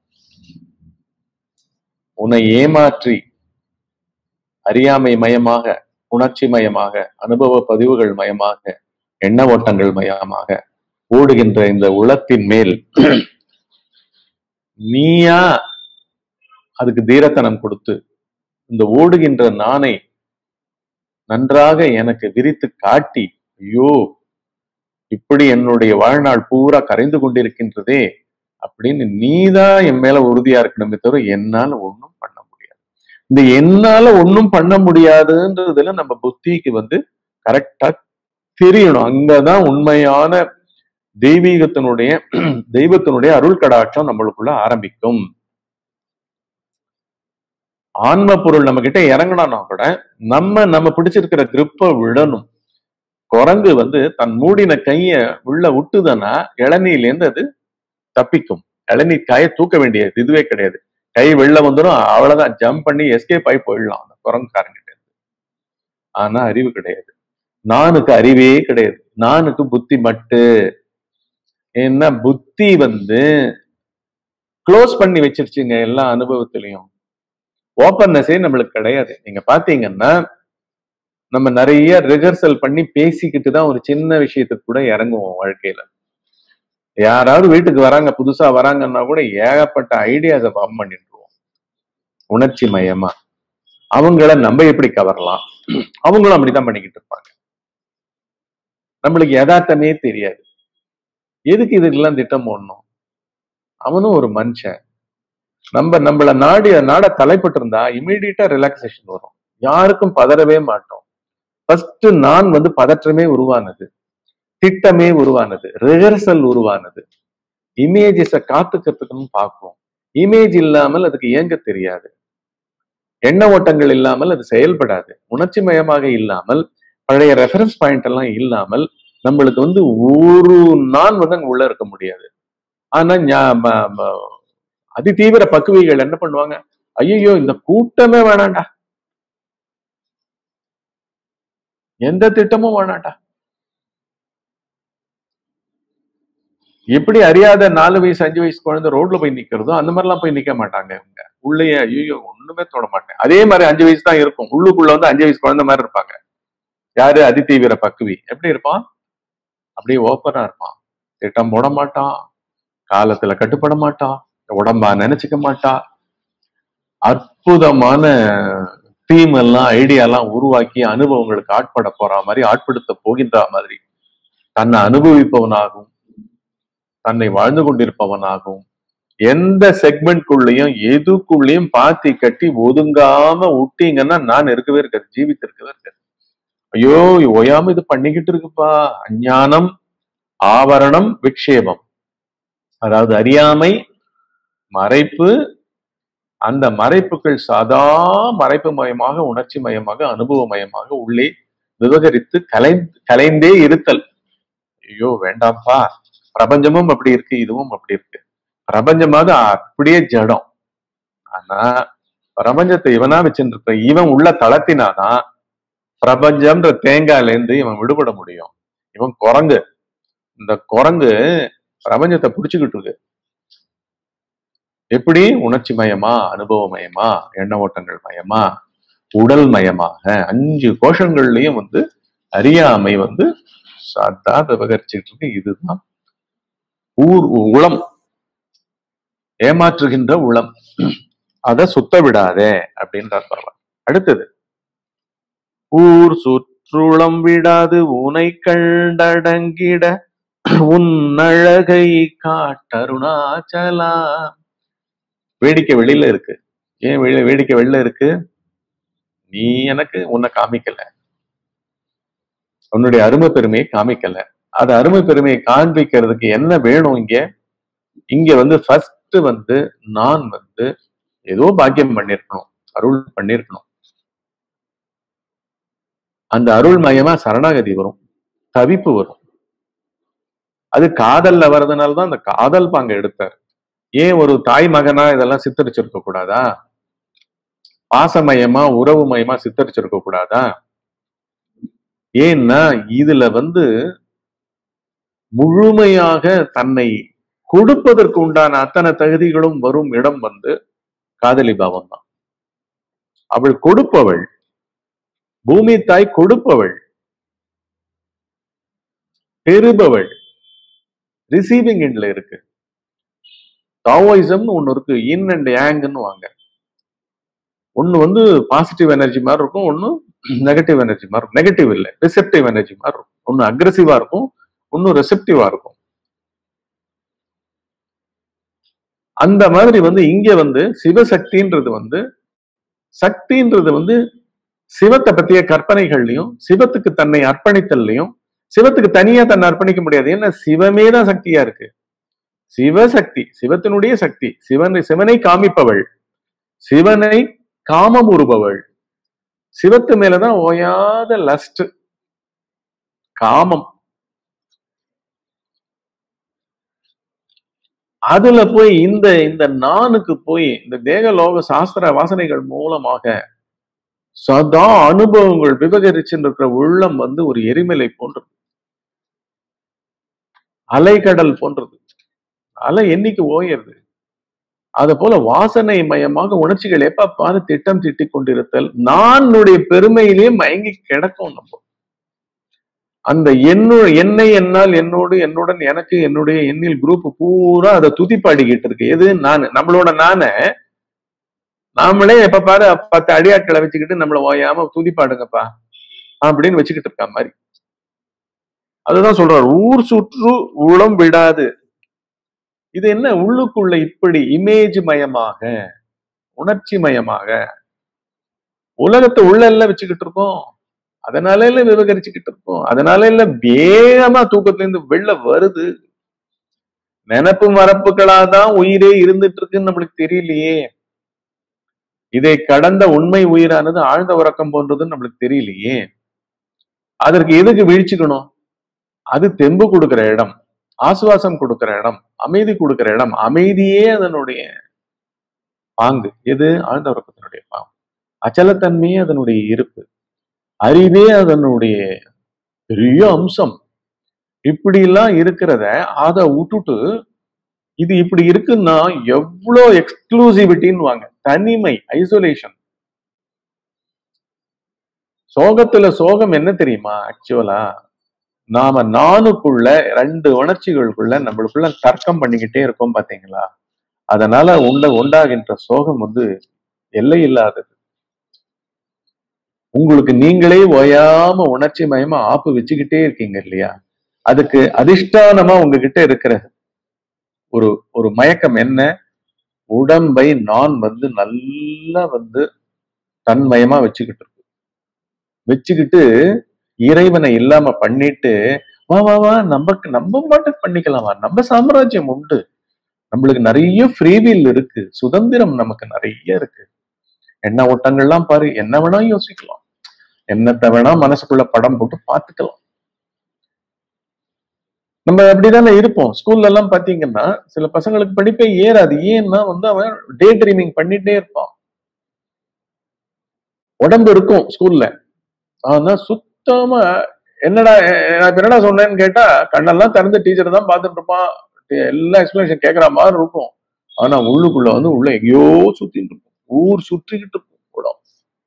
உன்னை ஏமாற்றி அறியாமை மயமாக உணர்ச்சி மயமாக அனுபவ பதிவுகள் மயமாக எண்ண ஓட்டங்கள் மயமாக ஓடுகின்ற இந்த உளத்தின் மேல் நீயா அதுக்கு தீரத்தனம் கொடுத்து இந்த ஓடுகின்ற நானை நன்றாக எனக்கு விரித்து காட்டி ஐயோ இப்படி என்னுடைய வாழ்நாள் பூரா கரைந்து கொண்டிருக்கின்றதே அப்படின்னு நீதான் என் மேல உறுதியா இருக்கணுமே தவிர என்னால ஒண்ணும் பண்ண முடியாது இந்த என்னால ஒண்ணும் பண்ண முடியாதுன்றதுல நம்ம புத்திக்கு வந்து கரெக்டா தெரியணும் அங்கதான் உண்மையான தெய்வீகத்தினுடைய தெய்வத்தினுடைய அருள் கடாட்சம் நம்மளுக்குள்ள ஆரம்பிக்கும் ஆன்ம பொருள் நம்ம கிட்ட இறங்கணும்னா கூட நம்ம நம்ம பிடிச்சிருக்கிற கிரிப்பை விடணும் குரங்கு வந்து தன் மூடின கைய உள்ள விட்டுதுன்னா இளநீர்லேருந்து அது தப்பிக்கும் இளநீர் காயை தூக்க வேண்டிய இதுவே கிடையாது கை வெளில வந்துடும் அவ்வளவுதான் ஜம்ப் பண்ணி எஸ்கேப் ஆகி போயிடலாம் அந்த குரங்குக்காரங்கிட்ட இருந்து ஆனா அறிவு கிடையாது நானுக்கு அறிவே கிடையாது நானுக்கு புத்தி மட்டு ஏன்னா புத்தி வந்து க்ளோஸ் பண்ணி வச்சிருச்சுங்க எல்லா அனுபவத்திலையும் ஓப்பன்னஸே நம்மளுக்கு கிடையாது நீங்க பாத்தீங்கன்னா நம்ம நிறைய ரிஹர்சல் பண்ணி பேசிக்கிட்டு தான் ஒரு சின்ன விஷயத்துக்கு கூட இறங்குவோம் வாழ்க்கையில யாராவது வீட்டுக்கு வராங்க புதுசா வராங்கன்னா கூட ஏகப்பட்ட ஐடியாஸை ஃபார்ம் பண்ணிட்டுருவோம் உணர்ச்சி மயமா அவங்கள நம்ம எப்படி கவரலாம் அவங்களும் அப்படித்தான் பண்ணிக்கிட்டு இருப்பாங்க நம்மளுக்கு யதார்த்தமே தெரியாது எதுக்கு இதுக்கெல்லாம் திட்டம் போடணும் அவனும் ஒரு மனுஷன் நம்ம நம்மள நாடி நாட தலைப்பட்டு இருந்தா இமீடியட்டா ரிலாக்ஸேஷன் வரும் யாருக்கும் பதறவே மாட்டோம் ஃபர்ஸ்ட் நான் வந்து பதற்றமே உருவானது திட்டமே உருவானது ரிஹர்சல் உருவானது இமேஜஸ காத்துக்கிறதுக்குன்னு பார்ப்போம் இமேஜ் இல்லாமல் அதுக்கு இயங்க தெரியாது எண்ண ஓட்டங்கள் இல்லாமல் அது செயல்படாது உணர்ச்சி மயமாக இல்லாமல் பழைய ரெஃபரன்ஸ் பாயிண்ட் எல்லாம் இல்லாமல் நம்மளுக்கு வந்து ஒரு நான் வந்து அங்க உள்ள இருக்க முடியாது ஆனா ஞா- ம- ம- அதிதீவிர பக்குவிகள் என்ன பண்ணுவாங்க ஐயோ இந்த கூட்டமே வேணாண்டா எந்த திட்டமும் வேணாண்டா எப்படி அறியாத நாலு வயசு அஞ்சு வயசு குழந்தை ரோட்ல போய் நிக்கிறதோ அந்த மாதிரிலாம் போய் நிக்க மாட்டாங்க இவங்க உள்ளேயே ஐயோ ஒண்ணுமே தொட மாட்டேன் அதே மாதிரி அஞ்சு வயசு தான் இருக்கும் உள்ளுக்குள்ள வந்து அஞ்சு வயசு குழந்தை மாதிரி இருப்பாங்க யாரு அதிதீவிர பக்குவி எப்படி இருப்பான் அப்படியே ஓப்பனா இருப்பான் திட்டம் போட மாட்டான் காலத்துல கட்டுப்பட மாட்டான் உடம்பா நினைச்சுக்க மாட்டான் அற்புதமான தீம் எல்லாம் ஐடியா எல்லாம் உருவாக்கி அனுபவங்களுக்கு ஆட்பட போற மாதிரி ஆட்படுத்த போகின்ற மாதிரி தன்னை அனுபவிப்பவனாகவும் தன்னை வாழ்ந்து கொண்டிருப்பவனாகவும் எந்த செக்மெண்ட்குள்ளேயும் எதுக்குள்ளேயும் பாத்தி கட்டி ஒதுங்காம விட்டீங்கன்னா நான் இருக்கவே இருக்காது ஜீவித்து இருக்கவே இருக்காது ஐயோ ஓயாம இது பண்ணிக்கிட்டு இருக்குப்பா அஞ்ஞானம் ஆவரணம் விக்ஷேபம் அதாவது அறியாமை மறைப்பு அந்த மறைப்புகள் சாதா மறைப்பு மயமாக உணர்ச்சி மயமாக அனுபவ மயமாக உள்ளே விவகரித்து கலை கலைந்தே இருத்தல் ஐயோ வேண்டாம்ப்பா பிரபஞ்சமும் அப்படி இருக்கு இதுவும் அப்படி இருக்கு பிரபஞ்சமாக அப்படியே ஜடம் ஆனா பிரபஞ்சத்தை இவனா வச்சுட்டு இருக்க இவன் உள்ள தளத்தினாதான் பிரபஞ்சம்ன்ற தேங்காயில இருந்து இவன் விடுபட முடியும் இவன் குரங்கு இந்த குரங்கு பிரபஞ்சத்தை புடிச்சுக்கிட்டு இருக்கு எப்படி உணர்ச்சி மயமா அனுபவ மயமா எண்ண ஓட்டங்கள் மயமா உடல் மயமாக அஞ்சு கோஷங்கள்லயும் வந்து அறியாமை வந்து சாத்தா விவகரிச்சுட்டு இருக்கு இதுதான் ஊர் உளம் ஏமாற்றுகின்ற உளம் அத சுத்த விடாதே அப்படின்றார் பரவாயில்ல அடுத்தது ஊர் சுற்றுளம் விடாது உனை கண்டடங்கிட உன் அழகை காட்டருணாச்சலா வேடிக்கை வெளியில இருக்கு ஏன் வெளி வேடிக்கை வெளில இருக்கு நீ எனக்கு உன்னை காமிக்கல உன்னுடைய அருமை பெருமையை காமிக்கல அது அருமை பெருமையை காண்பிக்கிறதுக்கு என்ன வேணும் இங்க இங்க வந்து ஃபர்ஸ்ட் வந்து நான் வந்து ஏதோ பாக்கியம் பண்ணிருக்கணும் அருள் பண்ணிருக்கணும் அந்த அருள் மயமா சரணாகதி வரும் தவிப்பு வரும் அது காதல்ல வர்றதுனால தான் அந்த காதல் பாங்க எடுத்தார் ஏன் ஒரு தாய் மகனா இதெல்லாம் சித்தரிச்சிருக்க கூடாதா பாசமயமா உறவு மயமா சித்தரிச்சிருக்க கூடாதா ஏன்னா இதுல வந்து முழுமையாக தன்னை கொடுப்பதற்கு உண்டான அத்தனை தகுதிகளும் வரும் இடம் வந்து காதலி பாவம் தான் அவள் கொடுப்பவள் பூமி தாய் கொடுப்பவள் பெறுபவள் ரிசீவிங் எண்ட்ல இருக்கு டாவோயிசம்னு ஒண்ணு இருக்கு இன் அண்ட் யாங்னு வாங்க ஒண்ணு வந்து பாசிட்டிவ் எனர்ஜி மாதிரி இருக்கும் ஒண்ணு நெகட்டிவ் எனர்ஜி மாதிரி இருக்கும் நெகட்டிவ் இல்லை ரிசெப்டிவ் எனர்ஜி மாதிரி இருக்கும் ஒண்ணு அக்ரெசிவா இருக்கும் ஒன்னும் ரெசெப்டிவா இருக்கும் அந்த மாதிரி வந்து இங்க வந்து சிவசக்தின்றது வந்து சக்தின்றது வந்து சிவத்தை பத்திய கற்பனைகள்லயும் சிவத்துக்கு தன்னை அர்ப்பணித்தல்லையும் சிவத்துக்கு தனியா தன்னை அர்ப்பணிக்க முடியாது ஏன்னா சிவமே தான் சக்தியா இருக்கு சிவசக்தி சிவத்தினுடைய சக்தி சிவனை சிவனை காமிப்பவள் சிவனை காமம் உருபவள் சிவத்து மேலதான் ஓயாத லஸ்ட் காமம் அதுல போய் இந்த இந்த நானுக்கு போய் இந்த தேகலோக சாஸ்திர வாசனைகள் மூலமாக சதா அனுபவங்கள் விவகரிச்சுட்டு இருக்கிற உள்ளம் வந்து ஒரு எரிமலை போன்றது அலைக்கடல் போன்றது அலை என்னைக்கு ஓயறது அது போல வாசனை மயமாக உணர்ச்சிகள் எப்ப பாரு திட்டம் திட்டிக் கொண்டிருத்தல் நானுடைய பெருமையிலே மயங்கி கிடக்கும் நம்ம அந்த என்னு என்னை என்னால் என்னோடு என்னுடன் எனக்கு என்னுடைய எண்ணில் குரூப் பூரா அதை துதி பாடிக்கிட்டு இருக்கு எது நான் நம்மளோட நானே நாமளே எப்ப பாரு பத்து அடியாட்களை வச்சுக்கிட்டு நம்மள ஓயாம துதி பாடுங்கப்பா அப்படின்னு வச்சுக்கிட்டு இருக்கா மாதிரி அதுதான் சொல்றாரு ஊர் சுற்று உளம் விடாது இது என்ன உள்ளுக்குள்ள இப்படி இமேஜ் மயமாக உணர்ச்சி மயமாக உலகத்தை உள்ள எல்லாம் வச்சுக்கிட்டு இருக்கோம் அதனால இல்ல விவகரிச்சுக்கிட்டு இருக்கோம் அதனால இல்ல வேகமா தூக்கத்துல இருந்து வெளில வருது நினப்பு மரப்புகளாதான் உயிரே இருந்துட்டு இருக்குன்னு நம்மளுக்கு தெரியலையே இதை கடந்த உண்மை உயிரானது ஆழ்ந்த உறக்கம் போன்றதுன்னு நம்மளுக்கு தெரியலையே அதற்கு எதுக்கு வீழ்ச்சிக்கணும் அது தெம்பு கொடுக்கிற இடம் ஆசுவாசம் கொடுக்கிற இடம் அமைதி கொடுக்கிற இடம் அமைதியே அதனுடைய பாங்கு எது ஆழ்ந்த உறக்கத்தினுடைய பாங்கு அச்சலத்தன்மையே அதனுடைய இருப்பு அறிவே அதனுடைய பெரிய அம்சம் இப்படி எல்லாம் இருக்கிறத அதை விட்டுட்டு இது இப்படி இருக்குன்னா எவ்வளோ எக்ஸ்க்ளூசிவிட்டின்னு வாங்க தனிமை ஐசோலேஷன் சோகத்துல சோகம் என்ன தெரியுமா ஆக்சுவலா நாம நானுக்குள்ள ரெண்டு உணர்ச்சிகளுக்குள்ள நம்மளுக்குள்ள தர்க்கம் பண்ணிக்கிட்டே இருக்கோம் பாத்தீங்களா அதனால உண்ட உண்டாகின்ற சோகம் வந்து எல்லை இல்லாதது உங்களுக்கு நீங்களே ஓயாம உணர்ச்சி மயமா ஆப்பு வச்சுக்கிட்டே இருக்கீங்க இல்லையா அதுக்கு அதிஷ்டானமா உங்ககிட்ட இருக்கிற ஒரு ஒரு மயக்கம் என்ன உடம்பை நான் வந்து நல்லா வந்து தன்மயமா வச்சுக்கிட்டு இருக்கு வச்சுக்கிட்டு இறைவனை இல்லாம பண்ணிட்டு வா வா வா நமக்கு நம்ம மட்டும் பண்ணிக்கலாமா நம்ம சாம்ராஜ்யம் உண்டு நம்மளுக்கு நிறைய ஃப்ரீவில் இருக்கு சுதந்திரம் நமக்கு நிறைய இருக்கு என்ன ஓட்டங்கள்லாம் பாரு என்ன வேணா யோசிக்கலாம் என்னத்தை வேணா மனசுக்குள்ள படம் போட்டு பார்த்துக்கலாம் நம்ம அப்படிதானே இருப்போம் ஸ்கூல்ல எல்லாம் பாத்தீங்கன்னா சில பசங்களுக்கு படிப்பே ஏறாது ஏன்னா வந்து அவன் டே ட்ரீமிங் பண்ணிட்டே இருப்பான் உடம்பு இருக்கும் ஸ்கூல்ல ஆனா சுத்தமா என்னடா நான் இப்ப என்னடா சொன்னேன்னு கேட்டா கண்ணெல்லாம் திறந்து டீச்சர் தான் பார்த்துட்டு இருப்பான் எல்லா எக்ஸ்பிளேஷன் கேட்கற மாதிரி இருக்கும் ஆனா உள்ளுக்குள்ள வந்து உள்ள எங்கேயோ சுத்திட்டு இருக்கும் ஊர் சுற்றிக்கிட்டு இருக்கும் உடம்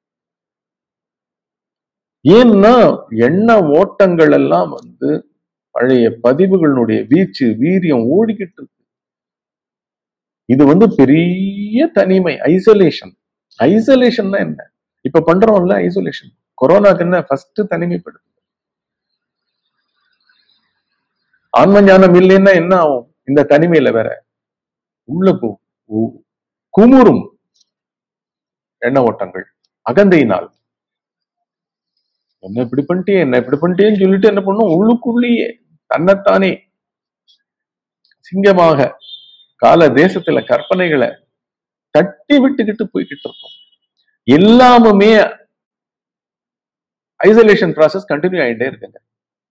ஏன்னா எண்ண ஓட்டங்கள் எல்லாம் வந்து பழைய பதிவுகளுடைய வீச்சு வீரியம் ஓடிக்கிட்டு இருக்கு இது வந்து பெரிய தனிமை ஐசோலேஷன் ஐசோலேஷன்னா என்ன இப்ப பண்றோம்ல ஐசோலேஷன் கொரோனாக்கு என்ன ஃபர்ஸ்ட் தனிமைப்படுது ஆன்ம ஞானம் இல்லைன்னா என்ன ஆகும் இந்த தனிமையில வேற உள்ள கு- கு- குமுறும் எண்ண ஓட்டங்கள் அகந்தையினால் என்ன இப்படி பண்ணிட்டே என்ன இப்படி பண்ணிட்டேன்னு சொல்லிட்டு என்ன பண்ணும் உள்ளுக்குள்ளேயே தன்னைத்தானே சிங்கமாக கால தேசத்துல கற்பனைகளை தட்டி விட்டுக்கிட்டு போய்கிட்டு இருக்கும் எல்லாமுமே ஐசோலேஷன் ப்ராசஸ் கண்டினியூ ஆயிட்டே இருக்குங்க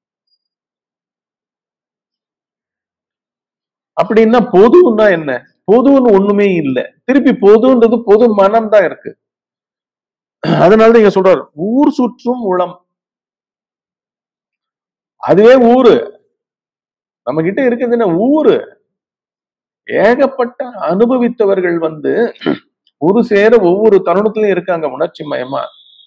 அப்படின்னா பொதுன்னா என்ன பொதுன்னு ஒண்ணுமே இல்லை திருப்பி பொதுன்றது பொது மனம் தான் இருக்கு அதனாலதான் இங்க சொல்றாரு ஊர் சுற்றும் உளம் அதுவே ஊரு நம்ம கிட்ட இருக்குதுன்னா ஊரு ஏகப்பட்ட அனுபவித்தவர்கள் வந்து ஒரு சேர ஒவ்வொரு தருணத்திலும் இருக்காங்க உணர்ச்சி மயமா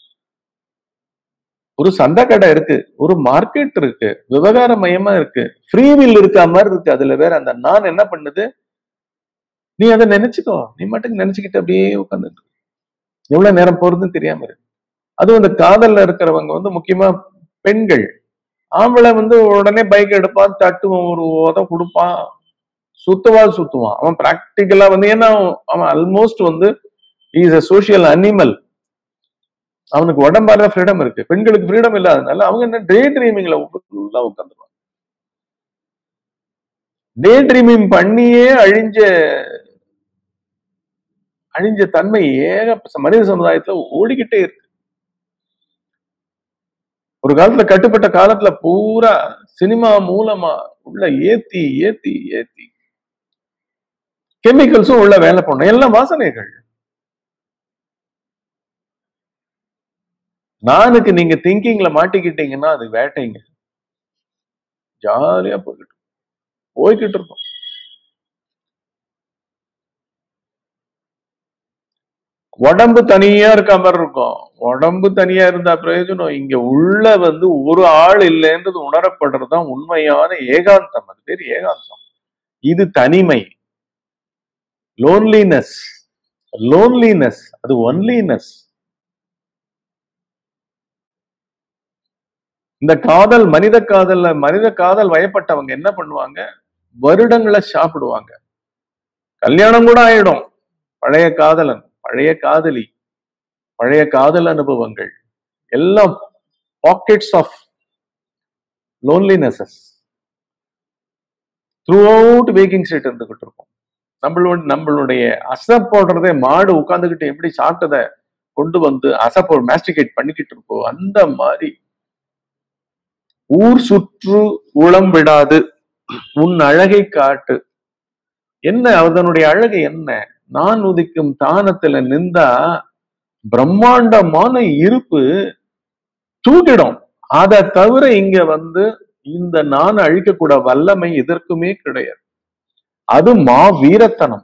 ஒரு சந்தை கடை இருக்கு ஒரு மார்க்கெட் இருக்கு விவகார மயமா இருக்கு ஃப்ரீவில் இருக்க மாதிரி இருக்கு அதுல வேற அந்த நான் என்ன பண்ணுது நீ அதை நினைச்சுக்கோ நீ மட்டும் நினைச்சுக்கிட்டு அப்படியே உட்காந்துட்டு எவ்வளவு நேரம் போறதுன்னு தெரியாம இருக்கு அதுவும் இந்த காதல்ல இருக்கிறவங்க வந்து முக்கியமா பெண்கள் ஆம்பளை வந்து உடனே பைக் எடுப்பான் தட்டுவான் ஒரு உதம் கொடுப்பான் சுத்துவாள் சுத்துவான் அவன் பிராக்டிக்கலா வந்து ஏன்னா அவன் ஆல்மோஸ்ட் வந்து இஸ் அ சோசியல் அனிமல் அவனுக்கு உடம்பால ஃப்ரீடம் இருக்கு பெண்களுக்கு ஃப்ரீடம் இல்லாதனால அவங்க என்ன டே ட்ரீமிங்ல ஃபுல்லா உட்காந்துருவாங்க டே ட்ரீமிங் பண்ணியே அழிஞ்ச அழிஞ்ச தன்மை ஏக மனித சமுதாயத்துல ஓடிக்கிட்டே இருக்கு ஒரு காலத்துல கட்டுப்பட்ட காலத்துல பூரா சினிமா மூலமா உள்ள ஏத்தி ஏத்தி ஏத்தி கெமிக்கல்ஸும் உள்ள வேலை பண்ணும் எல்லாம் வாசனைகள் நானுக்கு நீங்க திங்கிங்ல மாட்டிக்கிட்டீங்கன்னா அது வேட்டைங்க ஜாலியா போய்கிட்டு போய்கிட்டு இருக்கும் உடம்பு தனியா இருக்க மாதிரி இருக்கும் உடம்பு தனியா இருந்தா பிரயோஜனம் இங்க உள்ள வந்து ஒரு ஆள் இல்லைன்றது உணரப்படுறதுதான் உண்மையான ஏகாந்தம் அது பேர் ஏகாந்தம் இது தனிமை லோன்லினஸ் லோன்லினஸ் அது ஒன்லினஸ் இந்த காதல் மனித காதல்ல மனித காதல் வயப்பட்டவங்க என்ன பண்ணுவாங்க வருடங்களை சாப்பிடுவாங்க கல்யாணம் கூட ஆயிடும் பழைய காதலன் பழைய காதலி பழைய காதல் அனுபவங்கள் எல்லாம் pockets of lonelinesses throughout waking state இருந்துகிட்டு இருக்கும் நம்மளோட நம்மளுடைய அசை போடுறதே மாடு உட்காந்துக்கிட்டு எப்படி சாப்பிட்டதை கொண்டு வந்து அசை போ மேஸ்டிகேட் பண்ணிக்கிட்டு இருக்கோம் அந்த மாதிரி ஊர் சுற்று உளம் விடாது உன் அழகை காட்டு என்ன அதனுடைய அழகு என்ன நான் உதிக்கும் தானத்துல நின்றா பிரம்மாண்டமான இருப்பு தூக்கிடும் அதை தவிர இங்க வந்து இந்த நான் அழிக்கக்கூட வல்லமை இதற்குமே கிடையாது அது மா வீரத்தனம்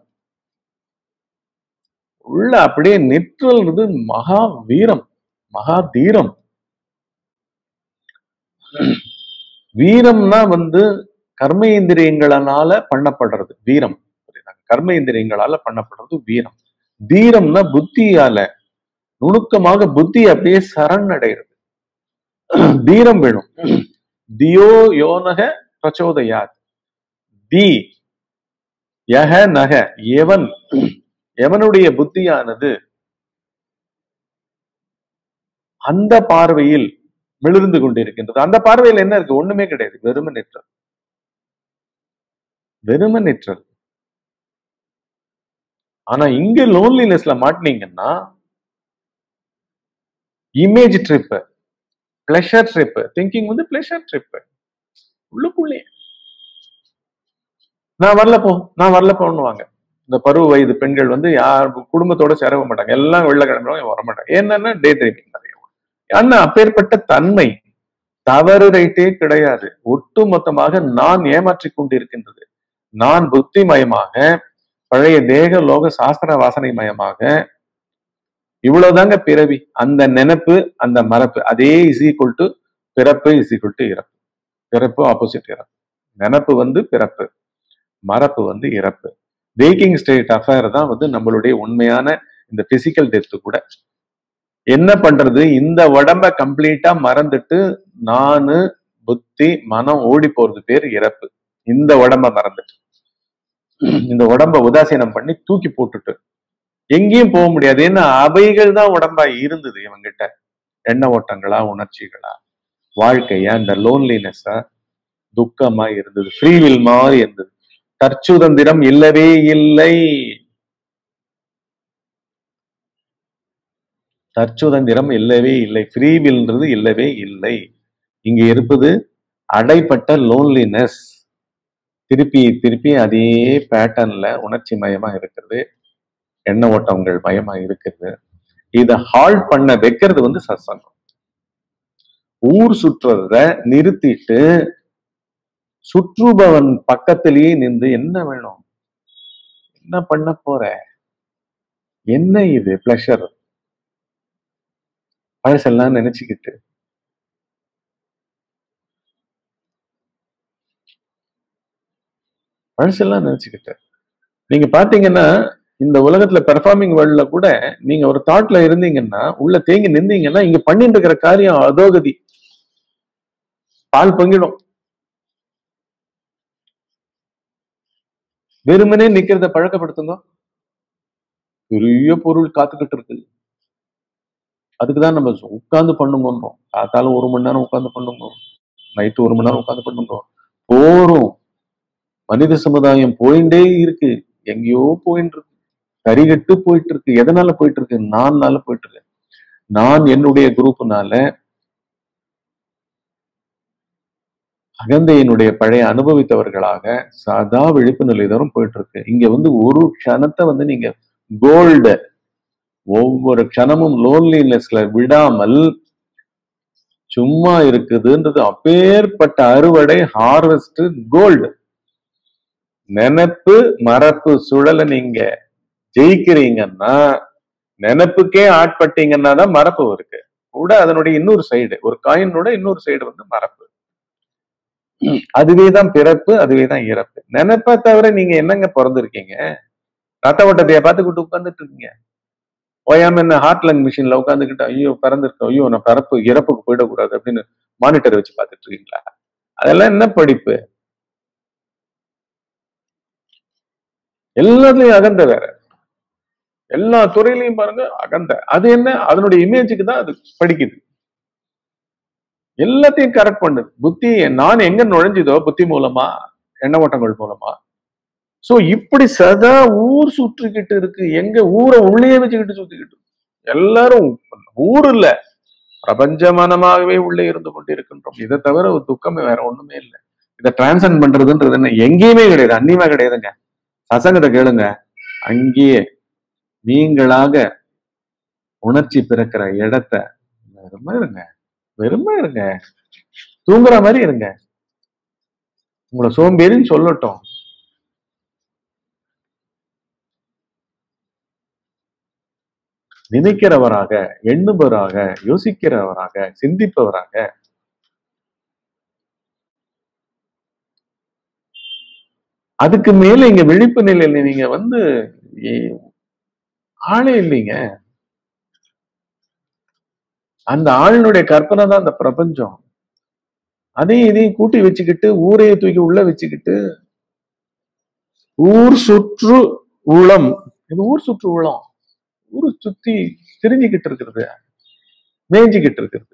உள்ள அப்படியே நிற்றல்றது மகா வீரம் மகா தீரம் வீரம்னா வந்து கர்மேந்திரியங்களால பண்ணப்படுறது வீரம் புரியுதாங்க? கர்மேந்திரியங்களால பண்ணப்படுறது வீரம் தீரம்னா புத்தியால நுணுக்கமாக புத்தி அப்படியே சரணடைகிறது தீரம் வேணும் தியோ யோனக பிரச்சோதயாத் தி யக நக எவன் எவனுடைய புத்தியானது அந்த பார்வையில் மிளிர்ந்து கொண்டிருக்கின்றது அந்த பார்வையில் என்ன இருக்கு ஒண்ணுமே கிடையாது வெறும நிற்றல் வெறும நிற்றல் ஆனா இங்க லோன்லினஸ்ல மாட்டினீங்கன்னா image trip pleasure trip thinking வந்து பிளஷர் ட்ரிப் உள்ளுக்குள்ளே நான் வரல போ நான் வரல போன்னுவாங்க இந்த பருவ வயது பெண்கள் வந்து யார் குடும்பத்தோட சேரவே மாட்டாங்க எல்லாம் வெள்ள கிளம்புறவங்க வர மாட்டாங்க என்னன்னா டே ட்ரீமிங் நிறைய ஆனா அப்பேற்பட்ட தன்மை தவறு ரைட்டே கிடையாது ஒட்டு மொத்தமாக நான் ஏமாற்றி கொண்டிருக்கின்றது நான் புத்திமயமாக பழைய தேக லோக சாஸ்திர வாசனை மயமாக இவ்வளவுதாங்க பிறவி அந்த நினைப்பு அந்த மரப்பு அதே இஸ் ஈக்குவல் டு பிறப்பு இஸ் ஈக்குவல் டு இறப்பு பிறப்பு ஆப்போசிட் இறப்பு நினப்பு வந்து பிறப்பு மரப்பு வந்து இறப்பு வேக்கிங் ஸ்டேட் அஃபேர் தான் வந்து நம்மளுடைய உண்மையான இந்த பிசிக்கல் டெத்து கூட என்ன பண்றது இந்த உடம்ப கம்ப்ளீட்டா மறந்துட்டு நானு புத்தி மனம் ஓடி போறது பேர் இறப்பு இந்த உடம்ப மறந்துட்டு இந்த உடம்ப உதாசீனம் பண்ணி தூக்கி போட்டுட்டு எங்கேயும் போக முடியாது ஏன்னா அவைகள் தான் உடம்பா இருந்தது இவங்கிட்ட எண்ண ஓட்டங்களா உணர்ச்சிகளா வாழ்க்கையா இந்த லோன்லினஸா துக்கமா இருந்தது ஃப்ரீவில் மாதிரி இருந்தது தற்சுதந்திரம் இல்லவே இல்லை தற்சுதந்திரம் இல்லவே இல்லை ஃப்ரீவில்ன்றது இல்லவே இல்லை இங்க இருப்பது அடைப்பட்ட லோன்லினஸ் திருப்பி திருப்பி அதே பேட்டர்ன்ல உணர்ச்சி மயமா இருக்கிறது எண்ண ஓட்டங்கள் மயமா இருக்கிறது இத ஹால்ட் பண்ண வைக்கிறது வந்து சத்சங்கம் ஊர் சுற்றுறத நிறுத்திட்டு சுற்றுபவன் பக்கத்திலேயே நின்று என்ன வேணும் என்ன பண்ண போற என்ன இது பிளஷர் பழசெல்லாம் நினைச்சுக்கிட்டு பழசெல்லாம் நினைச்சுக்கிட்டு நீங்க பாத்தீங்கன்னா இந்த உலகத்துல பெர்ஃபார்மிங் வேர்ல்ட்ல கூட நீங்க ஒரு தாட்ல இருந்தீங்கன்னா உள்ள தேங்கி நின்றீங்கன்னா இங்க பண்ணிட்டு இருக்கிற காரியம் அதோகதி பால் பொங்கிடும் வெறுமனே நிக்கிறத பழக்கப்படுத்துங்க பெரிய பொருள் காத்துக்கிட்டு இருக்கு அதுக்குதான் நம்ம உட்கார்ந்து பண்ணுங்கன்றோம் காத்தாலும் ஒரு மணி நேரம் உட்கார்ந்து பண்ணுங்க நைட்டு ஒரு மணி நேரம் உட்கார்ந்து பண்ணுங்க போரும் மனித சமுதாயம் போயிட்டே இருக்கு எங்கேயோ போயிட்டு இருக்கு கரிகட்டு போயிட்டு இருக்கு எதனால போயிட்டு இருக்கு நான்னால போயிட்டு இருக்கு நான் என்னுடைய குரூப்னால அகந்தையினுடைய பழைய அனுபவித்தவர்களாக சதா விழிப்பு நிலை தரும் போயிட்டு இருக்கு இங்க வந்து ஒரு க்ஷணத்தை வந்து நீங்க கோல்டு ஒவ்வொரு க்ஷணமும் லோன்லினஸ்ல விடாமல் சும்மா இருக்குதுன்றது அப்பேற்பட்ட அறுவடை ஹார்வெஸ்ட் கோல்டு நினப்பு மறப்பு சுழல நீங்க ஜெயிக்கிறீங்கன்னா நினப்புக்கே ஆட்பட்டீங்கன்னா தான் மறப்பு இருக்கு கூட அதனுடைய இன்னொரு சைடு ஒரு காயினோட இன்னொரு சைடு வந்து மறப்பு அதுவே தான் பிறப்பு அதுவே தான் இறப்பு நினைப்ப தவிர நீங்க என்னங்க பிறந்திருக்கீங்க ரத்த ஓட்டத்தைய பார்த்துக்கிட்டு உட்கார்ந்துட்டு இருக்கீங்க ஓயாம என்ன ஹார்ட் லங் மிஷின்ல உட்காந்துக்கிட்டு ஐயோ பிறந்திருக்கோம் ஐயோ நான் பிறப்பு இறப்புக்கு போயிடக்கூடாது அப்படின்னு மானிட்டர் வச்சு பார்த்துட்டு இருக்கீங்களா அதெல்லாம் என்ன படிப்பு எல்லாத்துலயும் அகந்த வேற எல்லா துறையிலையும் பாருங்க அகந்த அது என்ன அதனுடைய இமேஜுக்கு தான் அது படிக்குது எல்லாத்தையும் கரெக்ட் பண்ணுது புத்தி நான் எங்க நுழைஞ்சுதோ புத்தி மூலமா எண்ண ஓட்டங்கள் மூலமா சோ இப்படி சதா ஊர் சுற்றிக்கிட்டு இருக்கு எங்க ஊரை உள்ளே வச்சுக்கிட்டு சுத்திக்கிட்டு எல்லாரும் ஊர் இல்ல பிரபஞ்சமானமாகவே உள்ளே இருந்து கொண்டு இருக்கின்றோம் இதை தவிர ஒரு துக்கமே வேற ஒண்ணுமே இல்லை இதை டிரான்சன் பண்றதுன்றது என்ன எங்கேயுமே கிடையாது அந்நியமா கிடையாதுங்க சசங்கத்தை கேளுங்க அங்கேயே நீங்களாக உணர்ச்சி பிறக்கிற இடத்த வெறுமை இருங்க வெறுமை இருங்க தூங்குற மாதிரி இருங்க உங்களை சோம்பேறின்னு சொல்லட்டும் நினைக்கிறவராக எண்ணுபவராக யோசிக்கிறவராக சிந்திப்பவராக அதுக்கு மேல இங்க விழிப்பு நிலையில நீங்க வந்து ஏ- ஆளே இல்லைங்க அந்த ஆளினுடைய கற்பனை தான் அந்த பிரபஞ்சம் அதையும் இதையும் கூட்டி வச்சுக்கிட்டு ஊரைய தூக்கி உள்ள வச்சுக்கிட்டு ஊர் சுற்று உளம் இது ஊர் சுற்று உளம் ஊரு சுத்தி திரிஞ்சுக்கிட்டு இருக்கிறது மேய்ஞ்சிக்கிட்டு இருக்கிறது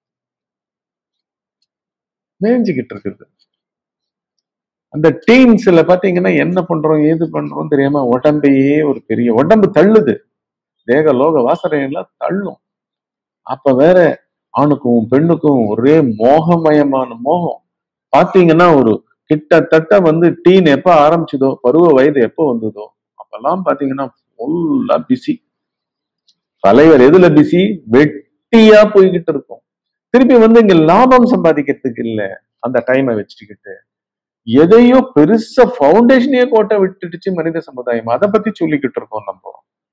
மேய்ஞ்சிக்கிட்டு இருக்கிறது அந்த டீன்ஸ்ல பாத்தீங்கன்னா என்ன பண்றோம் ஏது பண்றோம் தெரியாம உடம்பையே ஒரு பெரிய உடம்பு தள்ளுது தேக லோக வாசனை எல்லாம் தள்ளும் அப்ப வேற ஆணுக்கும் பெண்ணுக்கும் ஒரே மோகமயமான மோகம் பாத்தீங்கன்னா ஒரு கிட்டத்தட்ட வந்து டீன் எப்ப ஆரம்பிச்சதோ பருவ வயது எப்போ வந்ததோ அப்பெல்லாம் பாத்தீங்கன்னா ஃபுல்லா பிஸி தலைவர் எதுல பிஸி வெட்டியா போய்கிட்டு இருக்கும் திருப்பி வந்து இங்க லாபம் சம்பாதிக்கிறதுக்கு இல்ல அந்த டைமை வச்சுக்கிட்டு எதையோ பெருசா ஃபவுண்டேஷனையே கோட்டை விட்டுடுச்சு மனித சமுதாயம் அதை பத்தி சொல்லிக்கிட்டு இருக்கோம் நம்ம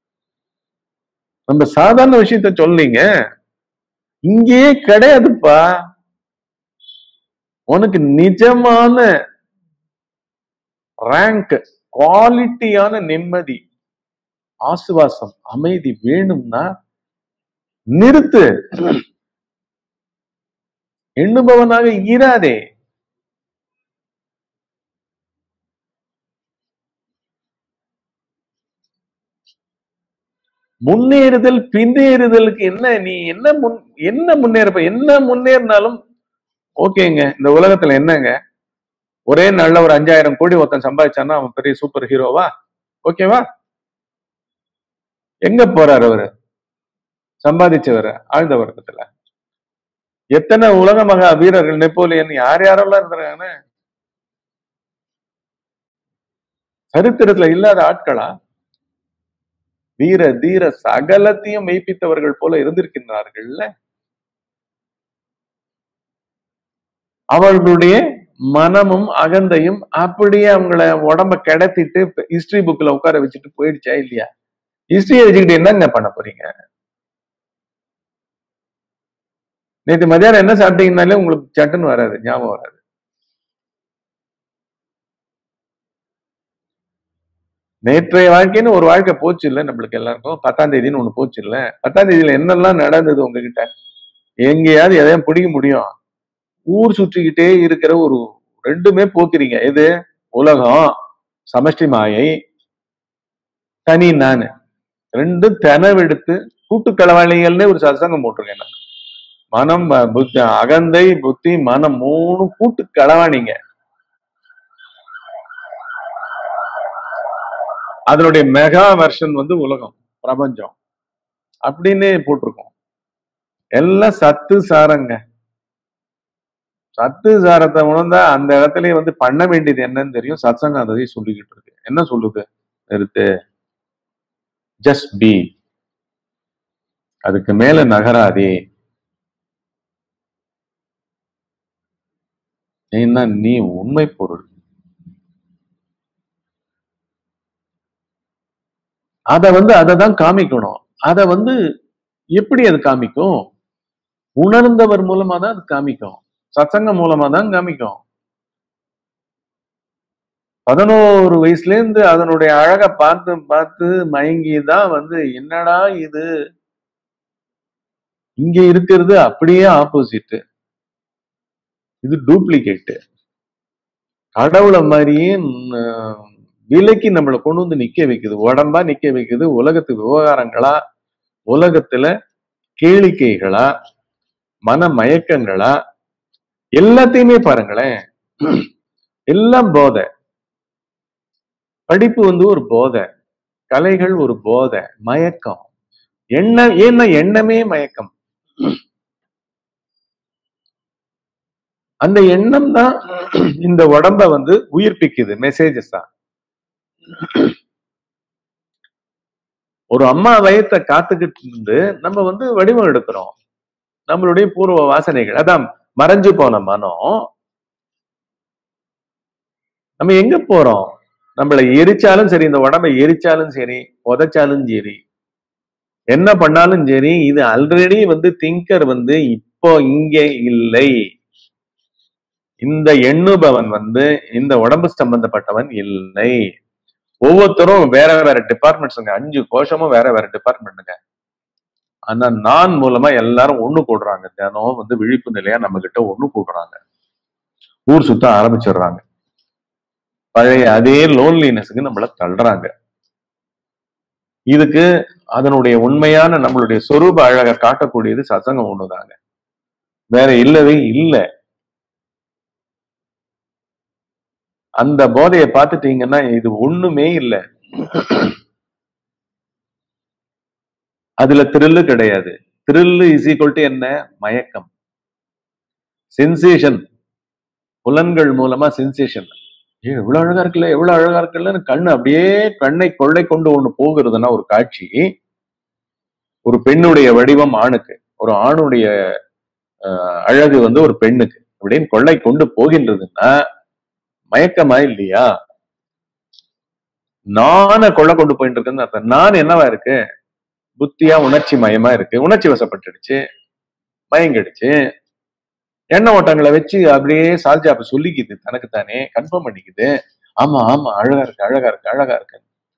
நம்ம சாதாரண விஷயத்த சொல்லீங்க இங்கேயே கிடையாதுப்பா உனக்கு நிஜமான ரேங்க் குவாலிட்டியான நிம்மதி ஆசுவாசம் அமைதி வேணும்னா நிறுத்து எண்ணுபவனாக இராதே முன்னேறுதல் பின்னேறுதலுக்கு என்ன நீ என்ன முன் என்ன முன்னேறப்ப என்ன முன்னேறினாலும் ஓகேங்க இந்த உலகத்துல என்னங்க ஒரே நாள்ல ஒரு அஞ்சாயிரம் கோடி ஒருத்தன் சம்பாதிச்சான்னா அவன் பெரிய சூப்பர் ஹீரோவா ஓகேவா எங்க போறாரு அவரு சம்பாதிச்சவர் ஆழ்ந்த வர்க்கத்துல எத்தனை உலக மகா வீரர்கள் நெப்போலியன் யார் யாரெல்லாம் இருந்தாங்க சரித்திரத்துல இல்லாத ஆட்களா வீர தீர சகலத்தையும் மெய்ப்பித்தவர்கள் போல இருந்திருக்கின்றார்கள்ல அவர்களுடைய மனமும் அகந்தையும் அப்படியே அவங்கள உடம்ப கிடத்திட்டு ஹிஸ்டரி புக்ல உட்கார வச்சுட்டு போயிடுச்சா இல்லையா ஹிஸ்டரியை வச்சுக்கிட்டு என்னங்க பண்ண போறீங்க நேற்று மதியானம் என்ன சாப்பிட்டீங்கனாலே உங்களுக்கு சட்டுன்னு வராது ஞாபகம் வராது நேற்றைய வாழ்க்கைன்னு ஒரு வாழ்க்கை போச்சு இல்ல நம்மளுக்கு எல்லாருக்கும் பத்தாம் தேதின்னு ஒண்ணு போச்சு இல்ல பத்தாம் தேதியில என்னெல்லாம் நடந்தது உங்ககிட்ட எங்கேயாவது எதையும் பிடிக்க முடியும் ஊர் சுற்றிக்கிட்டே இருக்கிற ஒரு ரெண்டுமே போக்குறீங்க எது உலகம் சமஷ்டி மாயை தனி நானு ரெண்டும் தெனவெடுத்து கூட்டு களவாளிகள்னே ஒரு சத்சங்கம் போட்டிருக்கேன் நான் மனம் அஹ், புத்தி அகந்தை புத்தி மனம் மூணு கூட்டு களவாணிங்க அதனுடைய மெகா வெர்ஷன் வந்து உலகம் பிரபஞ்சம் அப்படின்னு போட்டிருக்கோம் எல்லாம் சத்து சாரங்க சத்து சாரத்தை உணர்ந்தா அந்த இடத்துலயே வந்து பண்ண வேண்டியது என்னன்னு தெரியும் சத்சங்கம் அதை சொல்லிக்கிட்டு இருக்கு என்ன சொல்லுது நிறுத்து ஜஸ்ட் பி அதுக்கு மேல நகராதே ஏன்னா நீ உண்மை பொருள் அத வந்து அதை தான் காமிக்கணும் அத வந்து எப்படி அது காமிக்கும் உணர்ந்தவர் மூலமா தான் அது காமிக்கும் சத்சங்கம் மூலமா தான் காமிக்கும் பதினோரு வயசுல இருந்து அதனுடைய அழகை பார்த்து பார்த்து மயங்கி தான் வந்து என்னடா இது இங்க இருக்கிறது அப்படியே ஆப்போசிட் இது டூப்ளிகேட் கடவுளை மாதிரியே ம், விலைக்கு நம்மளை கொண்டு வந்து நிக்க வைக்குது உடம்பா நிக்க வைக்குது உலகத்து விவகாரங்களா உலகத்துல கேளிக்கைகளா மன மயக்கங்களா எல்லாத்தையுமே பாருங்களேன் எல்லாம் போதை படிப்பு வந்து ஒரு போதை கலைகள் ஒரு போதை மயக்கம் எண்ணம் ஏன்னா எண்ணமே மயக்கம் அந்த எண்ணம் தான் இந்த உடம்ப வந்து உயிர்ப்பிக்குது மெசேஜஸ் தான் ஒரு அம்மா வயத்தை காத்துக்கிட்டு இருந்து நம்ம வந்து வடிவம் எடுக்கிறோம் நம்மளுடைய பூர்வ வாசனைகள் அதான் மறைஞ்சு போன மனம் நம்ம எங்க போறோம் நம்மளை எரிச்சாலும் சரி இந்த உடம்பை எரிச்சாலும் சரி உதைச்சாலும் சரி என்ன பண்ணாலும் சரி இது ஆல்ரெடி வந்து திங்கர் வந்து இப்போ இங்க இல்லை இந்த எண்ணுபவன் வந்து இந்த உடம்பு சம்பந்தப்பட்டவன் இல்லை ஒவ்வொருத்தரும் வேற வேற டிபார்ட்மெண்ட்ஸுங்க அஞ்சு கோஷமும் வேற வேற டிபார்ட்மெண்ட்டுங்க ஆனா நான் மூலமா எல்லாரும் ஒண்ணு கூடுறாங்க தினம் வந்து விழிப்பு நிலையா நம்ம கிட்ட ஒண்ணு கூடுறாங்க ஊர் சுத்த ஆரம்பிச்சிடுறாங்க பழைய அதே லோன்லினஸுக்கு நம்மள தள்ளுறாங்க இதுக்கு அதனுடைய உண்மையான நம்மளுடைய சொரூப அழகை காட்டக்கூடியது சசங்கம் ஒண்ணுதாங்க வேற இல்லவே இல்லை அந்த போதையை பார்த்துட்டீங்கன்னா இது ஒண்ணுமே இல்லை அதுல த்ரில்லு கிடையாது த்ரில்லு இஸ் ஈக்குவல் டு என்ன மயக்கம் சென்சேஷன் புலன்கள் மூலமா சென்சேஷன் ஏ எவ்வளவு அழகா இருக்குல்ல எவ்வளவு அழகா இருக்குல்லன்னு கண்ணு அப்படியே கண்ணை கொள்ளை கொண்டு ஒண்ணு போகிறதுனா ஒரு காட்சி ஒரு பெண்ணுடைய வடிவம் ஆணுக்கு ஒரு ஆணுடைய அஹ், அழகு வந்து ஒரு பெண்ணுக்கு அப்படின்னு கொள்ளை கொண்டு போகின்றதுன்னா மயக்கமா இல்லையா நானை கொள்ள கொண்டு போயிட்டு இருக்குன்னு அர்த்தம் நான் என்னவா இருக்கு புத்தியா உணர்ச்சி மயமா இருக்கு உணர்ச்சி வசப்பட்டுடுச்சு மயங்கிடுச்சு எண்ண ஓட்டங்களை வச்சு அப்படியே சால்ஜாப்ப சொல்லிக்குது தனக்கு தானே கன்ஃபார்ம் பண்ணிக்குது ஆமா ஆமா அழகா இருக்கு அழகா இருக்கு அழகா இருக்கு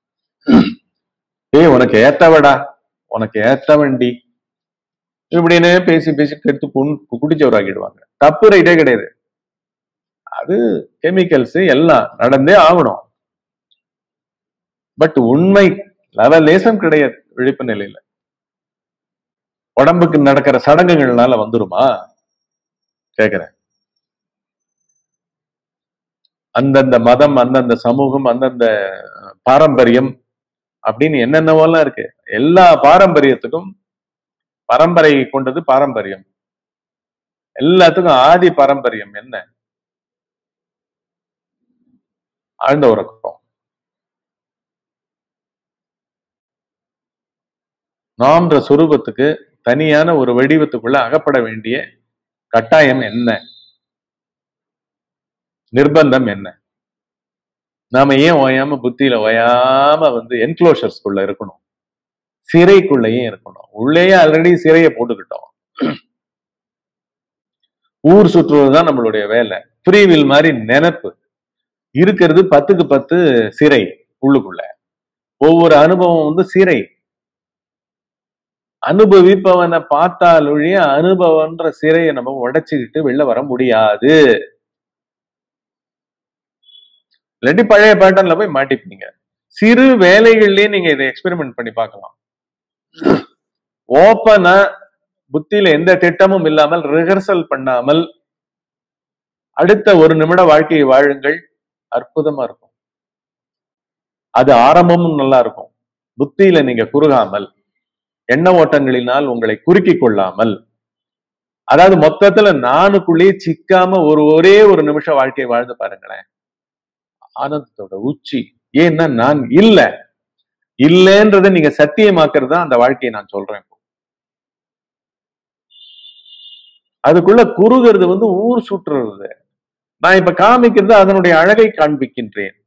ஏய் உனக்கு ஏத்தவடா உனக்கு ஏத்தவண்டி இப்படின்னு பேசி பேசி கெடுத்து புண்- குடிச்சவராக்கிடுவாங்க தப்பு ரைட்டே கிடையாது அது கெமிக்கல்ஸ் எல்லாம் நடந்தே ஆகணும் பட் உண்மை லவலேசம் கிடையாது விழிப்பு நிலையில உடம்புக்கு நடக்கிற சடங்குகள்னால வந்துருமா கேக்குறேன் அந்தந்த மதம் அந்தந்த சமூகம் அந்தந்த பாரம்பரியம் அப்படின்னு என்னென்னவெல்லாம் இருக்கு எல்லா பாரம்பரியத்துக்கும் பரம்பரை கொண்டது பாரம்பரியம் எல்லாத்துக்கும் ஆதி பாரம்பரியம் என்ன ஆழ்ந்த உறக்கம் நாம்ன்ற சுரூபத்துக்கு தனியான ஒரு வடிவத்துக்குள்ள அகப்பட வேண்டிய கட்டாயம் என்ன நிர்பந்தம் என்ன நாம ஏன் ஓயாம புத்தியில ஓயாம வந்து என்க்ளோஷர்ஸ்குள்ள இருக்கணும் சிறைக்குள்ளேயே இருக்கணும் உள்ளேயே ஆல்ரெடி சிறையை போட்டுக்கிட்டோம் ஊர் சுற்றுவதுதான் நம்மளுடைய வேலை ஃப்ரீவில் மாதிரி நினைப்பு இருக்கிறது பத்துக்கு பத்து சிறை உள்ளுக்குள்ள ஒவ்வொரு அனுபவம் வந்து சிறை அனுபவிப்பவனை பார்த்தால் ஒழிய அனுபவன்ற சிறையை நம்ம உடைச்சுக்கிட்டு வெளில வர முடியாது இல்லாட்டி பழைய பேட்டர்ன்ல போய் மாட்டிப்பீங்க சிறு வேலைகள்லயே நீங்க இதை எக்ஸ்பெரிமெண்ட் பண்ணி பார்க்கலாம் ஓப்பனா புத்தியில எந்த திட்டமும் இல்லாமல் ரிஹர்சல் பண்ணாமல் அடுத்த ஒரு நிமிட வாழ்க்கையை வாழுங்கள் அற்புதமா இருக்கும் அது ஆரம்பமும் நல்லா இருக்கும் புத்தியில நீங்க குறுகாமல் எண்ண ஓட்டங்களினால் உங்களை குறுக்கிக் கொள்ளாமல் அதாவது மொத்தத்துல நானுக்குள்ளேயே சிக்காம ஒரு ஒரே ஒரு நிமிஷம் வாழ்க்கையை வாழ்ந்து பாருங்களேன் ஆனந்தத்தோட உச்சி ஏன்னா நான் இல்ல இல்லைன்றதை நீங்க சத்தியமாக்குறது தான் அந்த வாழ்க்கையை நான் சொல்றேன் இப்போ. அதுக்குள்ள குறுகிறது வந்து ஊர் சுற்றுறது நான் இப்ப காமிக்கிறது அதனுடைய அழகை காண்பிக்கின்றேன்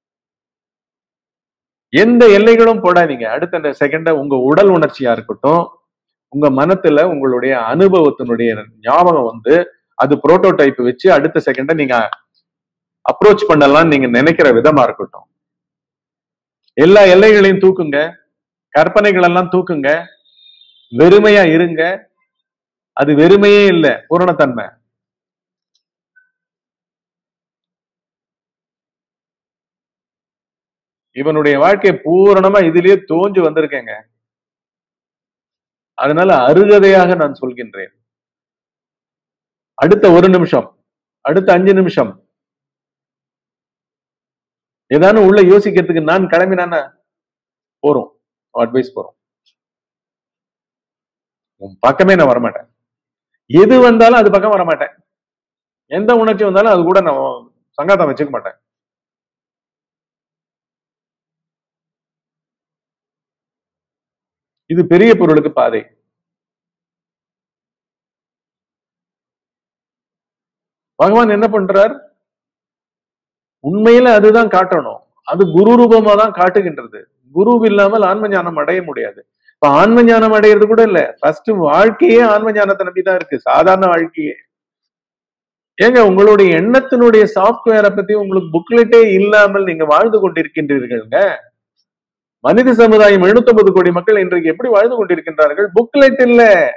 எந்த எல்லைகளும் போடாதீங்க அடுத்த செகண்ட உங்க உடல் உணர்ச்சியா இருக்கட்டும் உங்க மனத்துல உங்களுடைய அனுபவத்தினுடைய ஞாபகம் வந்து அது புரோட்டோடைப் வச்சு அடுத்த செகண்ட நீங்க அப்ரோச் பண்ணலாம் நீங்க நினைக்கிற விதமா இருக்கட்டும் எல்லா எல்லைகளையும் தூக்குங்க கற்பனைகள் எல்லாம் தூக்குங்க வெறுமையா இருங்க அது வெறுமையே இல்ல பூரணத்தன்மை இவனுடைய வாழ்க்கை பூரணமா இதுலயே தோஞ்சு வந்திருக்கேங்க அதனால அருகதையாக நான் சொல்கின்றேன் அடுத்த ஒரு நிமிஷம் அடுத்த அஞ்சு நிமிஷம் ஏதானும் உள்ள யோசிக்கிறதுக்கு நான் கிளம்பினானா போறோம் அட்வைஸ் போறோம் உன் பக்கமே நான் வரமாட்டேன் எது வந்தாலும் அது பக்கம் வரமாட்டேன் எந்த உணர்ச்சி வந்தாலும் அது கூட நான் சங்காத்தம் வச்சுக்க மாட்டேன் இது பெரிய பொருளுக்கு பாதை பகவான் என்ன பண்றார் உண்மையில அதுதான் காட்டணும் அது குரு ரூபமா தான் காட்டுகின்றது குரு இல்லாமல் ஆன்ம ஞானம் அடைய முடியாது இப்ப ஆன்ம ஞானம் அடையிறது கூட இல்ல ஃபர்ஸ்ட் வாழ்க்கையே ஆன்ம ஞானத்தை நம்பி தான் இருக்கு சாதாரண வாழ்க்கையே ஏங்க உங்களுடைய எண்ணத்தினுடைய சாப்ட்வேரை பத்தி உங்களுக்கு புக்லெட்டே இல்லாமல் நீங்க வாழ்ந்து கொண்டிருக்கின்றீர்கள்ங்க மனித சமுதாயம் 750 கோடி மக்கள் இன்றைக்கு எப்படி வாழ்ந்து கொண்டிருக்கின்றார்கள் புக்லெட் இல்ல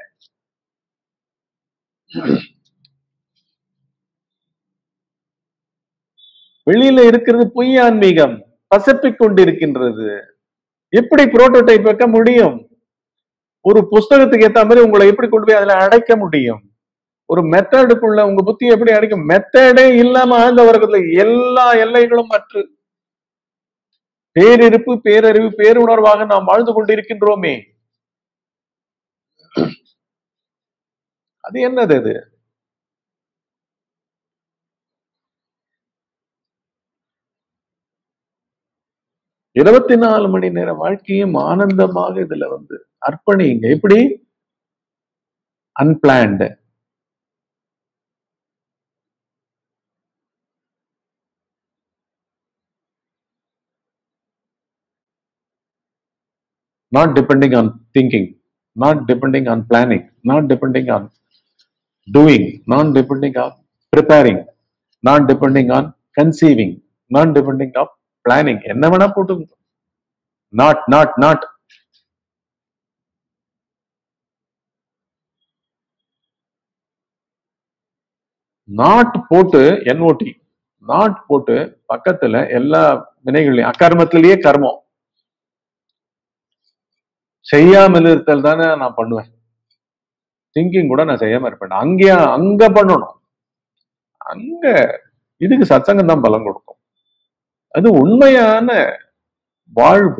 வெளியில இருக்கிறது பொய் ஆன்மீகம் பசப்பிக் கொண்டிருக்கின்றது எப்படி புரோட்டோடைப் வைக்க முடியும் ஒரு புஸ்தகத்துக்கு ஏத்த மாதிரி உங்களை எப்படி கொண்டு போய் அதுல அடைக்க முடியும் ஒரு மெத்தடுக்குள்ள உங்க புத்தியை எப்படி அடைக்கும் மெத்தடே இல்லாம ஆழ்ந்த வர்க்கத்துல எல்லா எல்லைகளும் மற்ற பேரிருப்பு பேரறிவு பேருணர்வாக நாம் வாழ்ந்து கொண்டிருக்கின்றோமே அது என்னது அது இருபத்தி நாலு மணி நேர வாழ்க்கையும் ஆனந்தமாக இதுல வந்து அர்ப்பணிங்க எப்படி unplanned not depending on thinking, not depending on planning, not depending on doing, not depending on preparing, not depending on conceiving, not depending on planning. என்ன வேணா போட்டு not, not, not. நாட் போட்டு என்ஓடி நாட் போட்டு பக்கத்துல எல்லா வினைகளையும் அக்கர்மத்திலேயே கர்மம் செய்யாமல் இருத்தல் தானே நான் பண்ணுவேன் திங்கிங் கூட நான் செய்யாம இருப்பேன் அங்கே அங்க பண்ணணும் அங்க இதுக்கு சத்சங்கம் தான் பலன் கொடுக்கும் அது உண்மையான வாழ்வு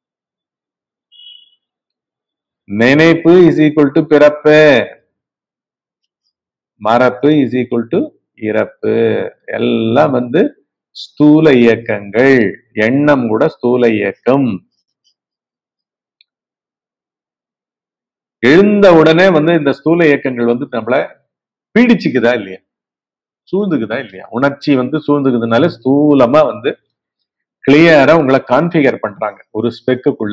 நினைப்பு இஸ் ஈக்குவல் டு பிறப்பு மறப்பு இஸ் ஈக்குவல் டு இறப்பு எல்லாம் வந்து ஸ்தூல இயக்கங்கள் எண்ணம் கூட ஸ்தூல இயக்கம் எழுந்த உடனே வந்து இந்த ஸ்தூல இயக்கங்கள் வந்து நம்மள பீடிச்சுக்குதா இல்லையா சூழ்ந்துக்குதா இல்லையா உணர்ச்சி வந்து சூழ்ந்துக்குதுனால ஸ்தூலமா வந்து கிளியரா உங்களை கான்ஃபிகர் பண்றாங்க ஒரு ஸ்பெக்குக்குள்ள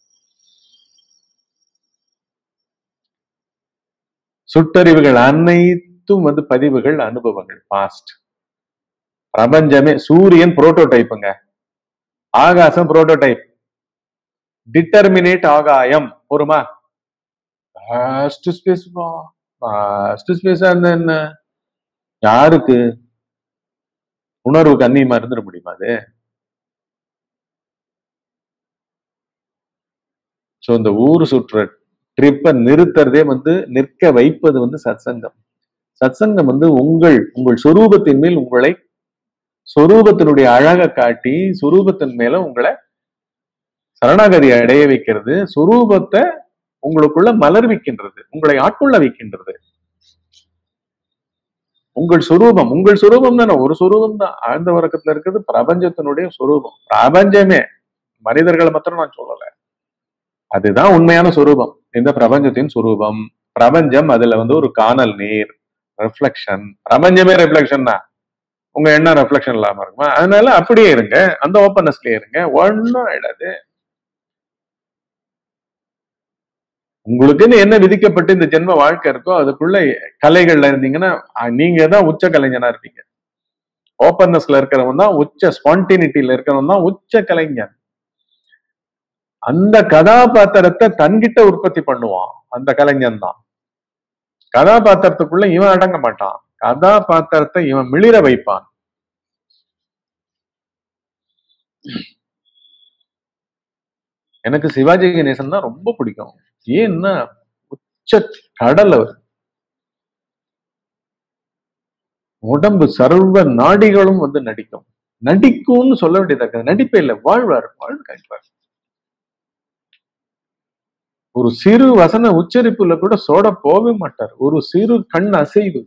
சுட்டறிவுகள் அனைத்தும் வந்து பதிவுகள் அனுபவங்கள் பாஸ்ட் பிரபஞ்சமே சூரியன் புரோட்டோடைப்புங்க ஆகாசம் புரோட்டோடைப் டிட்டர்மினேட் ஆகாயம் பொறுமா பாஸ்ட் ஸ்பேஸ் பாஸ்ட் ஸ்பேஸ் என்ன யாருக்கு உணர்வுக்கு அந்நியமா இருந்துட முடியுமா அது சோ இந்த ஊர் சுற்ற ட்ரிப்பை நிறுத்துறதே வந்து நிற்க வைப்பது வந்து சத்சங்கம் சத்சங்கம் வந்து உங்கள் உங்கள் சொரூபத்தின் மேல் உங்களை சொரூபத்தினுடைய அழகை காட்டி சொரூபத்தின் மேல உங்களை சரணாகதி அடைய வைக்கிறது சொரூபத்தை உங்களுக்குள்ள மலர்விக்கின்றது உங்களை ஆட்கொள்ள வைக்கின்றது உங்கள் சொரூபம் உங்கள் சொரூபம் தானே ஒரு சொரூபம் தான் ஆழ்ந்த உறக்கத்துல இருக்கிறது பிரபஞ்சத்தினுடைய சொரூபம் பிரபஞ்சமே மனிதர்களை மாத்திரம் நான் சொல்லல அதுதான் உண்மையான சொரூபம் இந்த பிரபஞ்சத்தின் சொரூபம் பிரபஞ்சம் அதுல வந்து ஒரு காணல் நீர் ரெஃப்ளெக்ஷன் பிரபஞ்சமே ரெஃப்ளெக்ஷன் தான் உங்க எண்ணம் ரெஃப்ளெக்ஷன் இல்லாம இருக்குமா அதனால அப்படியே இருங்க அந்த ஓப்பன்னஸ்லயே இருங்க ஒன்னும் ஆயிடாது உங்களுக்குன்னு என்ன விதிக்கப்பட்டு இந்த ஜென்ம வாழ்க்கை இருக்கோ அதுக்குள்ள கலைகள்ல இருந்தீங்கன்னா அஹ், நீங்க தான் உச்ச கலைஞனா இருப்பீங்க ஓப்பன்னஸ்ல இருக்கிறவன் தான் உச்ச ஸ்பான்டினிட்டியில இருக்கிறவன் தான் உச்ச கலைஞன் அந்த கதாபாத்திரத்தை தன்கிட்ட உற்பத்தி பண்ணுவான் அந்த கலைஞன் தான் கதாபாத்திரத்துக்குள்ள இவன் அடங்க மாட்டான் கதாபாத்திரத்தை இவன் மிளிர வைப்பான் எனக்கு சிவாஜி கணேசன் தான் ரொம்ப பிடிக்கும் ஏன்னா உச்ச கடல் அவர் உடம்பு சர்வ நாடிகளும் வந்து நடிக்கும் நடிக்கும்னு சொல்ல வேண்டியதாக நடிப்பே இல்லை வாழ்வார் வாழ்வு காட்டுவார் ஒரு சிறு வசன உச்சரிப்புல கூட சோட போகவே மாட்டார் ஒரு சிறு கண் அசைவு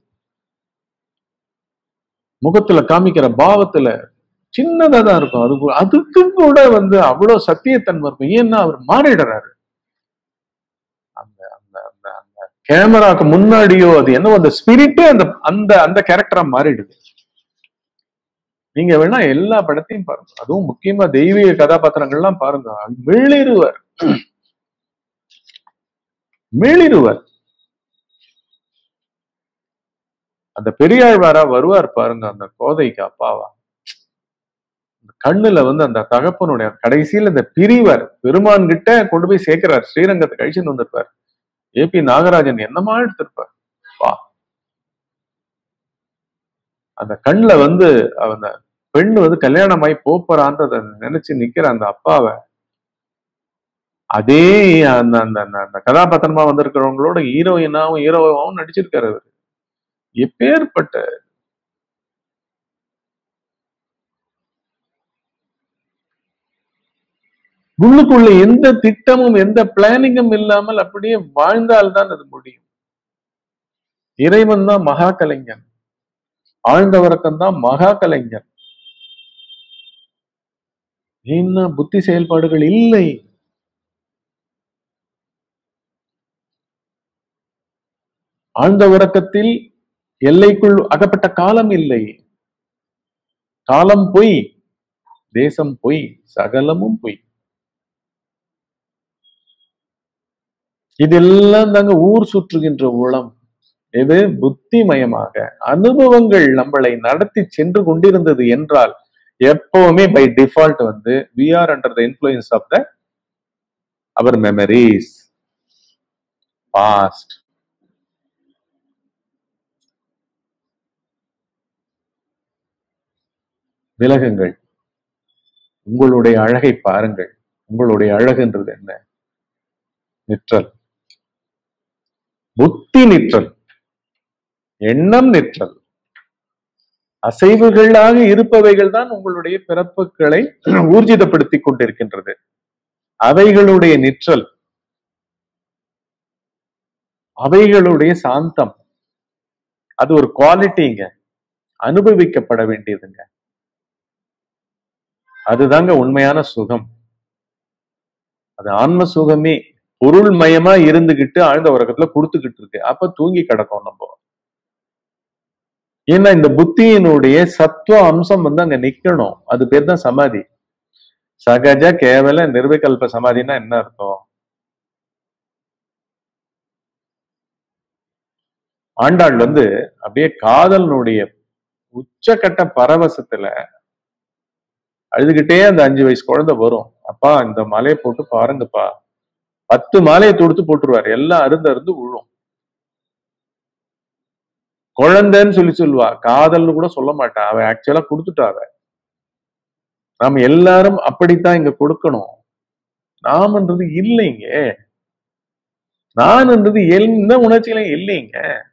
முகத்துல காமிக்கிற பாவத்துல சின்னதா தான் இருக்கும் அது கூட- அதுக்கும் கூட வந்து அவ்வளவு சத்தியத்தன்மை இருக்கும் ஏன்னா அவர் மாறிடுறாரு அந்த அந்த அந்த அந்த கேமராக்கு முன்னாடியோ அது என்னவோ அந்த ஸ்பிரிட்டே அந்த அந்த அந்த கேரக்டரா மாறிடுது நீங்க வேணா எல்லா படத்தையும் பாருங்க அதுவும் முக்கியமா தெய்வீக கதாபாத்திரங்கள்லாம் பாருங்க மிளிருவர் மிளிருவர் அந்த பெரியாழ்வாரா வருவார் பாருங்க அந்த கோதைக்கு அப்பாவா அந்த கண்ணுல வந்து அந்த தகப்பனுடைய கடைசியில இந்த பிரிவர் பெருமான் கிட்ட கொண்டு போய் சேர்க்கிறார் ஸ்ரீரங்கத்தை கழிச்சுன்னு வந்திருப்பார் ஏபி நாகராஜன் என்னமா எடுத்திருப்பார் வா அந்த கண்ணுல வந்து அந்த பெண் வந்து கல்யாணமாயி போறான்றத நினைச்சு நிக்கிற அந்த அப்பாவை அதே அந்த அந்த அந்த அந்த கதாபாத்திரமா வந்திருக்கிறவங்களோட ஹீரோயினாவும் ஹீரோவாவும் நடிச்சிருக்காரு அவரு எப்பேற்பட்ட உள்ளுக்குள்ள எந்த திட்டமும் எந்த பிளானிங்கும் இல்லாமல் அப்படியே வாழ்ந்தால்தான் அது முடியும் இறைவன் தான் மகா கலைஞன் ஆழ்ந்த உறக்கம் தான் மகா கலைஞன் என்ன புத்தி செயல்பாடுகள் இல்லை ஆழ்ந்த உறக்கத்தில் எல்லைக்குள் அகப்பட்ட காலம் இல்லை காலம் பொய் தேசம் பொய் சகலமும் பொய் இதெல்லாம் தாங்க ஊர் சுற்றுகின்ற உளம் இது புத்திமயமாக அனுபவங்கள் நம்மளை நடத்தி சென்று கொண்டிருந்தது என்றால் எப்பவுமே பை டிஃபால்ட் வந்து we are under the influence of the our memories past விலகுங்கள் உங்களுடைய அழகை பாருங்கள் உங்களுடைய அழகுன்றது என்ன நிற்றல் புத்தி நிற்றல் எண்ணம் நிற்றல் அசைவுகளாக இருப்பவைகள் தான் உங்களுடைய பிறப்புகளை ஊர்ஜிதப்படுத்திக் கொண்டிருக்கின்றது அவைகளுடைய நிற்றல் அவைகளுடைய சாந்தம் அது ஒரு குவாலிட்டிங்க அனுபவிக்கப்பட வேண்டியதுங்க அதுதாங்க உண்மையான சுகம் அது ஆன்ம சுகமே பொருள் மயமா இருந்துகிட்டு ஆழ்ந்த உறக்கத்துல கொடுத்துக்கிட்டு இருக்கு அப்ப தூங்கி கிடக்கும் நம்ம ஏன்னா இந்த புத்தியினுடைய சத்துவ அம்சம் வந்து அங்க நிக்கணும் அது பேர் தான் சமாதி சகஜ கேவல நிர்விகல்ப சமாதினா என்ன அர்த்தம் ஆண்டாள் வந்து அப்படியே காதலனுடைய உச்சக்கட்ட பரவசத்துல அழுதுகிட்டே அந்த அஞ்சு வயசு குழந்தை வரும் அப்பா இந்த மாலையை போட்டு பாருங்கப்பா பத்து மாலையை தொடுத்து போட்டுருவாரு எல்லாம் அருந்து அருந்து விழும் குழந்தைன்னு சொல்லி சொல்லுவா காதல்னு கூட சொல்ல மாட்டா அவ ஆக்சுவலா கொடுத்துட்டா அவ நாம எல்லாரும் அப்படித்தான் இங்க கொடுக்கணும் நாமன்றது இல்லைங்க நான்ன்றது எந்த உணர்ச்சிகளும் இல்லைங்க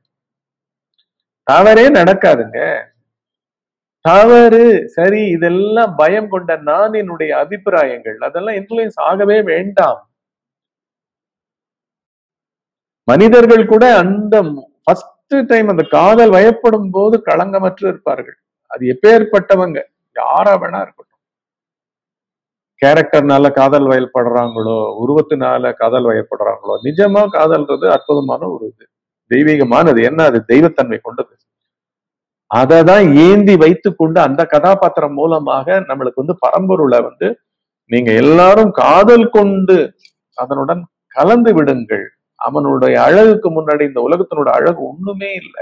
தவறே நடக்காதுங்க தவறு சரி இதெல்லாம் பயம் கொண்ட நான் என்னுடைய அபிப்பிராயங்கள் அதெல்லாம் இன்ஃபுளுயன்ஸ் ஆகவே வேண்டாம் மனிதர்கள் கூட அந்த ஃபர்ஸ்ட் டைம் அந்த காதல் வயப்படும் போது களங்கமற்று இருப்பார்கள் அது எப்பேற்பட்டவங்க யாரா வேணா இருக்கட்டும் கேரக்டர்னால காதல் வயல்படுறாங்களோ உருவத்தினால காதல் வயப்படுறாங்களோ நிஜமா காதல்ன்றது அற்புதமான ஒரு இது தெய்வீகமானது என்ன அது தெய்வத்தன்மை கொண்டது அதை தான் ஏந்தி வைத்து கொண்டு அந்த கதாபாத்திரம் மூலமாக நம்மளுக்கு வந்து பரம்பொருளை வந்து நீங்க எல்லாரும் காதல் கொண்டு அதனுடன் கலந்து விடுங்கள் அவனுடைய அழகுக்கு முன்னாடி இந்த உலகத்தினோட அழகு ஒண்ணுமே இல்லை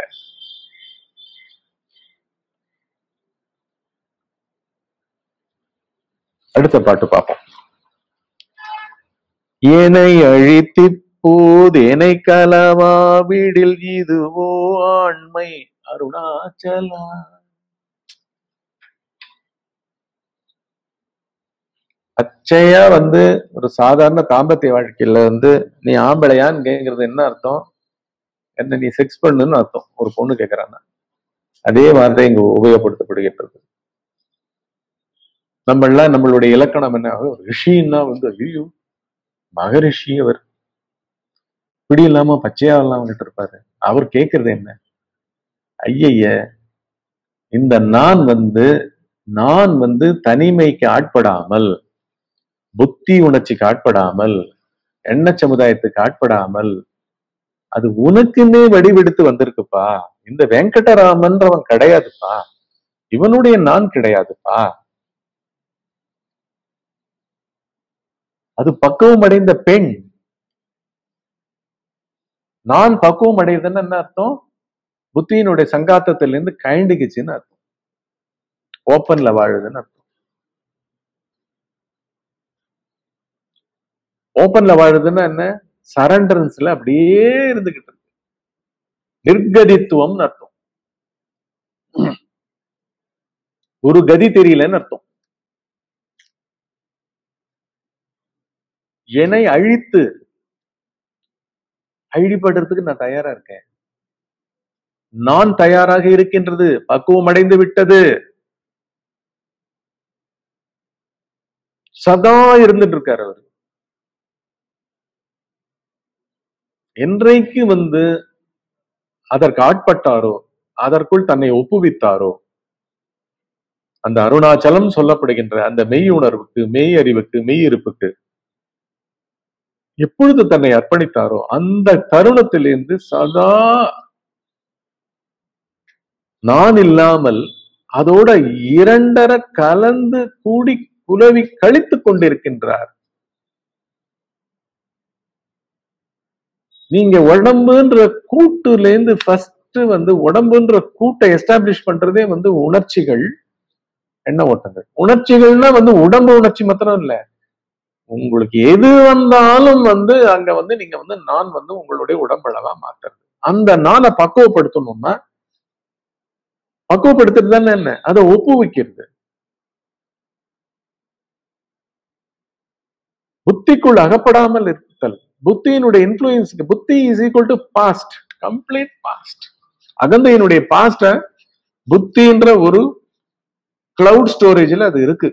அடுத்த பாட்டு பார்ப்போம் ஏனை அழித்தி போதேனை கலவா வீடில் இதுவோ ஆண்மை அருணாச்சலா அச்சையா வந்து ஒரு சாதாரண தாம்பத்திய வாழ்க்கையில வந்து நீ ஆம்பளையான்னு கேக்குறது என்ன அர்த்தம் என்ன நீ செக்ஸ் பண்ணுன்னு அர்த்தம் ஒரு பொண்ணு கேக்குறாங்க அதே வார்த்தை இங்க உபயோகப்படுத்தப்படுகின்றது நம்ம எல்லாம் நம்மளுடைய இலக்கணம் என்ன ஒரு ரிஷின்னா வந்து ஐயோ மகரிஷி அவர் இப்படி இல்லாம பச்சையா இல்லாம இருப்பாரு அவர் கேக்குறது என்ன ஐயய்ய இந்த நான் வந்து நான் வந்து தனிமைக்கு ஆட்படாமல் புத்தி உணர்ச்சிக்கு ஆட்படாமல் எண்ண சமுதாயத்துக்கு ஆட்படாமல் அது உனக்குன்னே வடிவெடுத்து வந்திருக்குப்பா இந்த வெங்கடராமன்றவன் கிடையாதுப்பா இவனுடைய நான் கிடையாதுப்பா அது பக்குவம் அடைந்த பெண் நான் பக்குவம் அடையுதுன்னு என்ன அர்த்தம் புத்தியினுடைய சங்காத்தத்திலிருந்து கயண்டுக்குச்சுன்னு அர்த்தம் ஓப்பன்ல வாழுதுன்னு அர்த்தம் ஓப்பன்ல வாழுதுன்னா என்ன சரண்டரன்ஸ்ல அப்படியே இருந்துகிட்டு இருக்கு நிர்கதித்துவம்னு அர்த்தம் ஒரு கதி தெரியலன்னு அர்த்தம் என்னை அழித்து அழிப்படுறதுக்கு நான் தயாரா இருக்கேன் நான் தயாராக இருக்கின்றது பக்குவம் அடைந்து விட்டது சதா இருந்துட்டு இருக்காரு அவர் என்றைக்கு வந்து அதற்கு ஆட்பட்டாரோ அதற்குள் தன்னை ஒப்புவித்தாரோ அந்த அருணாச்சலம் சொல்லப்படுகின்ற அந்த மெய் உணர்வுக்கு மெய் அறிவுக்கு மெய் இருப்புக்கு எப்பொழுது தன்னை அர்ப்பணித்தாரோ அந்த தருணத்திலிருந்து சதா நான் இல்லாமல் அதோட இரண்டர கலந்து கூடி குலவி கழித்துக் கொண்டிருக்கின்றார் நீங்க உடம்புன்ற கூட்டுல இருந்து ஃபர்ஸ்ட் வந்து உடம்புன்ற கூட்டை எஸ்டாப்ளிஷ் பண்றதே வந்து உணர்ச்சிகள் எண்ண ஓட்டங்கள் உணர்ச்சிகள்னா வந்து உடம்பு உணர்ச்சி மாத்திரம் இல்ல உங்களுக்கு எது வந்தாலும் வந்து அங்க வந்து நீங்க வந்து நான் வந்து உங்களுடைய உடம்பளவா மாத்துறது அந்த நானை பக்குவப்படுத்தணும்னா பக்குவப்படுத்துறது தானே என்ன அதை ஒப்புவிக்கிறது புத்திக்குள் அகப்படாமல் இருத்தல் புத்தியினுடைய இன்ஃபுளுயன்ஸ்க்கு புத்தி is equal to past complete past அகந்தையினுடைய பாஸ்ட புத்தின்ற ஒரு கிளவுட் ஸ்டோரேஜ்ல அது இருக்கு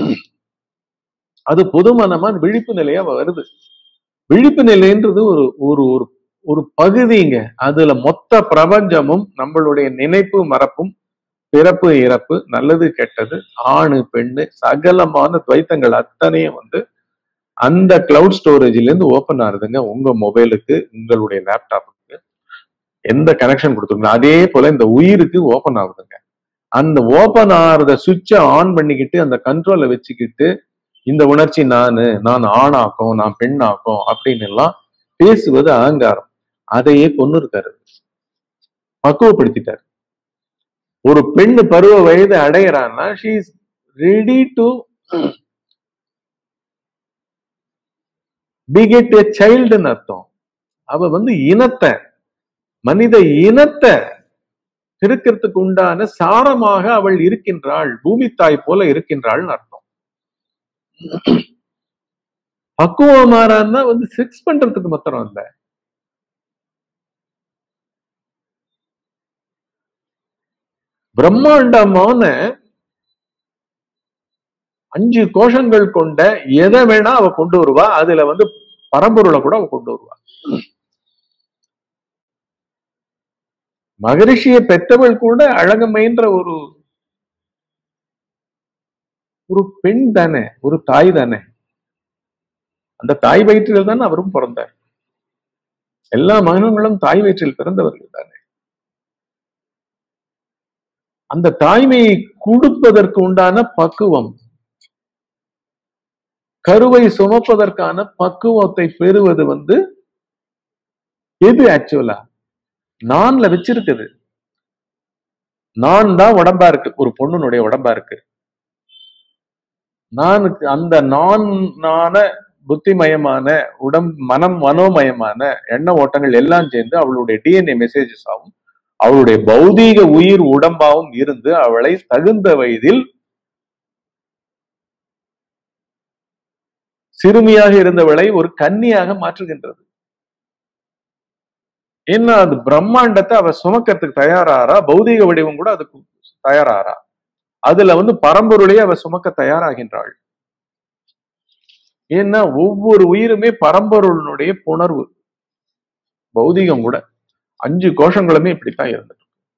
அது பொதுமனமா விழிப்பு நிலையா வருது விழிப்பு நிலைன்றது ஒரு ஒரு ஒரு ஒரு பகுதிங்க அதுல மொத்த பிரபஞ்சமும் நம்மளுடைய நினைப்பு மறப்பும் பிறப்பு இறப்பு நல்லது கெட்டது ஆணு பெண்ணு சகலமான துவைத்தங்கள் அத்தனையும் வந்து அந்த கிளவுட் ஸ்டோரேஜ்ல இருந்து ஓபன் ஆகுதுங்க உங்க மொபைலுக்கு உங்களுடைய லேப்டாப்புக்கு எந்த கனெக்ஷன் கொடுத்துருங்க அதே போல இந்த உயிருக்கு ஓபன் ஆகுதுங்க அந்த ஓபன் ஆகிறத சுவிட்சை ஆன் பண்ணிக்கிட்டு அந்த கண்ட்ரோலை வச்சுக்கிட்டு இந்த உணர்ச்சி நானு நான் ஆணாக்கும் நான் பெண்ணாக்கும் அப்படின்னு எல்லாம் பேசுவது அகங்காரம் அதையே கொண்டு இருக்காரு பக்குவப்படுத்திட்டார் ஒரு பெண் பருவ வயது அடையிறான்னா she is ready to beget a சைல்டுன்னு அர்த்தம் அவ வந்து இனத்தை மனித இனத்தை திருக்கிறதுக்கு உண்டான சாரமாக அவள் இருக்கின்றாள் பூமி தாய் போல இருக்கின்றாள்னு அர்த்தம் பக்குவமாறான்னா வந்து செக்ஸ் பண்றதுக்கு மாத்திரம் இல்ல பிரம்மாண்டமான அஞ்சு கோஷங்கள் கொண்ட எதை வேணா அவ கொண்டு வருவா அதுல வந்து பரம்பொருளை கூட அவ கொண்டு வருவா மகரிஷியை பெற்றவள் கூட அழகமைன்ற ஒரு ஒரு பெண் தானே ஒரு தாய் தானே அந்த தாய் வயிற்றில் தான் அவரும் பிறந்தார் எல்லா மகன்களும் தாய் வயிற்றில் பிறந்தவர்கள் தானே அந்த தாய்மையை கொடுப்பதற்கு உண்டான பக்குவம் கருவை சுமப்பதற்கான பக்குவத்தை பெறுவது வந்து எது ஆக்சுவலா நான்ல வச்சிருக்குது நான் தான் உடம்பா இருக்கு ஒரு பொண்ணுனுடைய உடம்பா இருக்கு நானுக்கு அந்த நான் நான புத்திமயமான உடம் மனம் மனோமயமான எண்ண ஓட்டங்கள் எல்லாம் சேர்ந்து அவளுடைய டிஎன்ஏ மெசேஜஸ் ஆகும் அவளுடைய பௌதீக உயிர் உடம்பாவும் இருந்து அவளை தகுந்த வயதில் சிறுமியாக இருந்தவளை ஒரு கன்னியாக மாற்றுகின்றது என்ன அது பிரம்மாண்டத்தை அவ சுமக்கிறதுக்கு தயாராரா பௌதீக வடிவம் கூட அதுக்கு தயாராரா அதுல வந்து பரம்பொருளையே அவ சுமக்க தயாராகின்றாள் ஏன்னா ஒவ்வொரு உயிருமே பரம்பொருளினுடைய புணர்வு பௌதிகம் கூட அஞ்சு கோஷங்களுமே இப்படித்தான் இருந்தது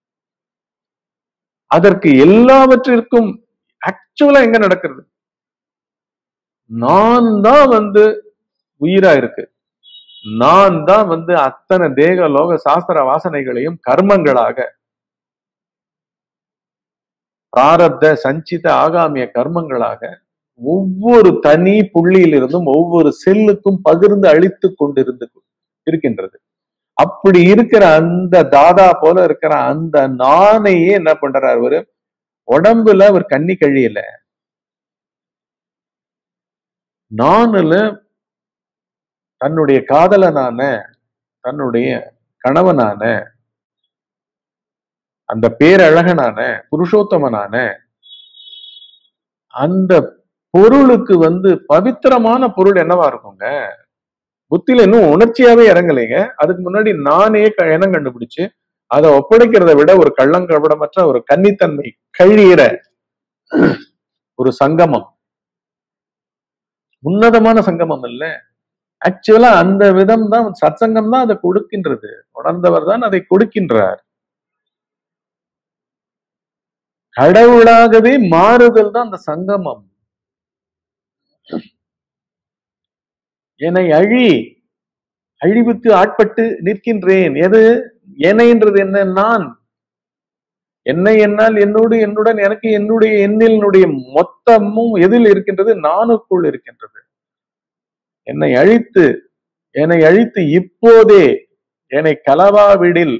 அதற்கு எல்லாவற்றிற்கும் ஆக்சுவலா எங்க நடக்கிறது நான் தான் வந்து உயிரா இருக்கு நான் தான் வந்து அத்தனை தேக லோக சாஸ்திர வாசனைகளையும் கர்மங்களாக பிராரப்த சஞ்சித ஆகாமிய கர்மங்களாக ஒவ்வொரு தனி புள்ளியிலிருந்தும் ஒவ்வொரு செல்லுக்கும் பகிர்ந்து அழித்து கொண்டிருந்து இருக்கின்றது அப்படி இருக்கிற அந்த தாதா போல இருக்கிற அந்த நானையே என்ன பண்றாரு அவரு உடம்புல அவர் கண்ணி கழியல நானுல தன்னுடைய காதலனான தன்னுடைய கணவனான அந்த பேரழகனான புருஷோத்தமனான அந்த பொருளுக்கு வந்து பவித்திரமான பொருள் என்னவா இருக்குங்க புத்தியில இன்னும் உணர்ச்சியாவே இறங்கலைங்க அதுக்கு முன்னாடி நானே க- இனம் கண்டுபிடிச்சு அதை ஒப்படைக்கிறத விட ஒரு கள்ளங்கபடமற்ற ஒரு கன்னித்தன்மை கழியிற ஒரு சங்கமம் உன்னதமான சங்கமம் இல்ல ஆக்சுவலா அந்த விதம் தான் சத்சங்கம் தான் அதை கொடுக்கின்றது உணர்ந்தவர் தான் அதை கொடுக்கின்றார் கடவுளாகவே மாறுதல் தான் அந்த சங்கமம் என்னை அழி அழிவுக்கு ஆட்பட்டு நிற்கின்றேன் எது என்னைன்றது என்ன நான் என்னை என்னால் என்னோடு என்னுடன் எனக்கு என்னுடைய எண்ணினுடைய மொத்தமும் எதில் இருக்கின்றது நானுக்குள் இருக்கின்றது என்னை அழித்து என்னை அழித்து இப்போதே என்னை கலவாவிடில்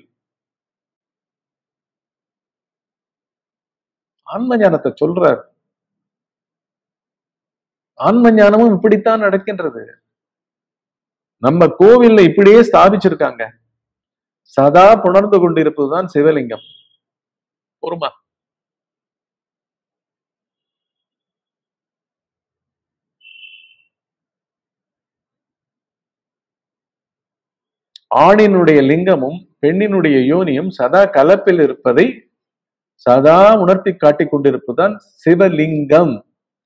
ஆன்ம ஞானத்தை சொல்றார் ஆன்ம ஞானமும் இப்படித்தான் நடக்கின்றது நம்ம கோவில்ல இப்படியே ஸ்தாபிச்சிருக்காங்க சதா புணர்ந்து கொண்டிருப்பதுதான் சிவலிங்கம் பொறுமா ஆணினுடைய லிங்கமும் பெண்ணினுடைய யோனியும் சதா கலப்பில் இருப்பதை சதா உணர்த்தி காட்டிக் கொண்டிருப்பதுதான் சிவலிங்கம்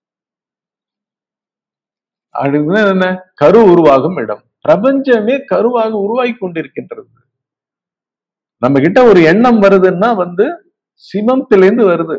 அதுக்கு என்ன கரு உருவாகும் இடம் பிரபஞ்சமே கருவாக உருவாகி கொண்டிருக்கின்றது நம்ம கிட்ட ஒரு எண்ணம் வருதுன்னா வந்து சிவத்திலிருந்து வருது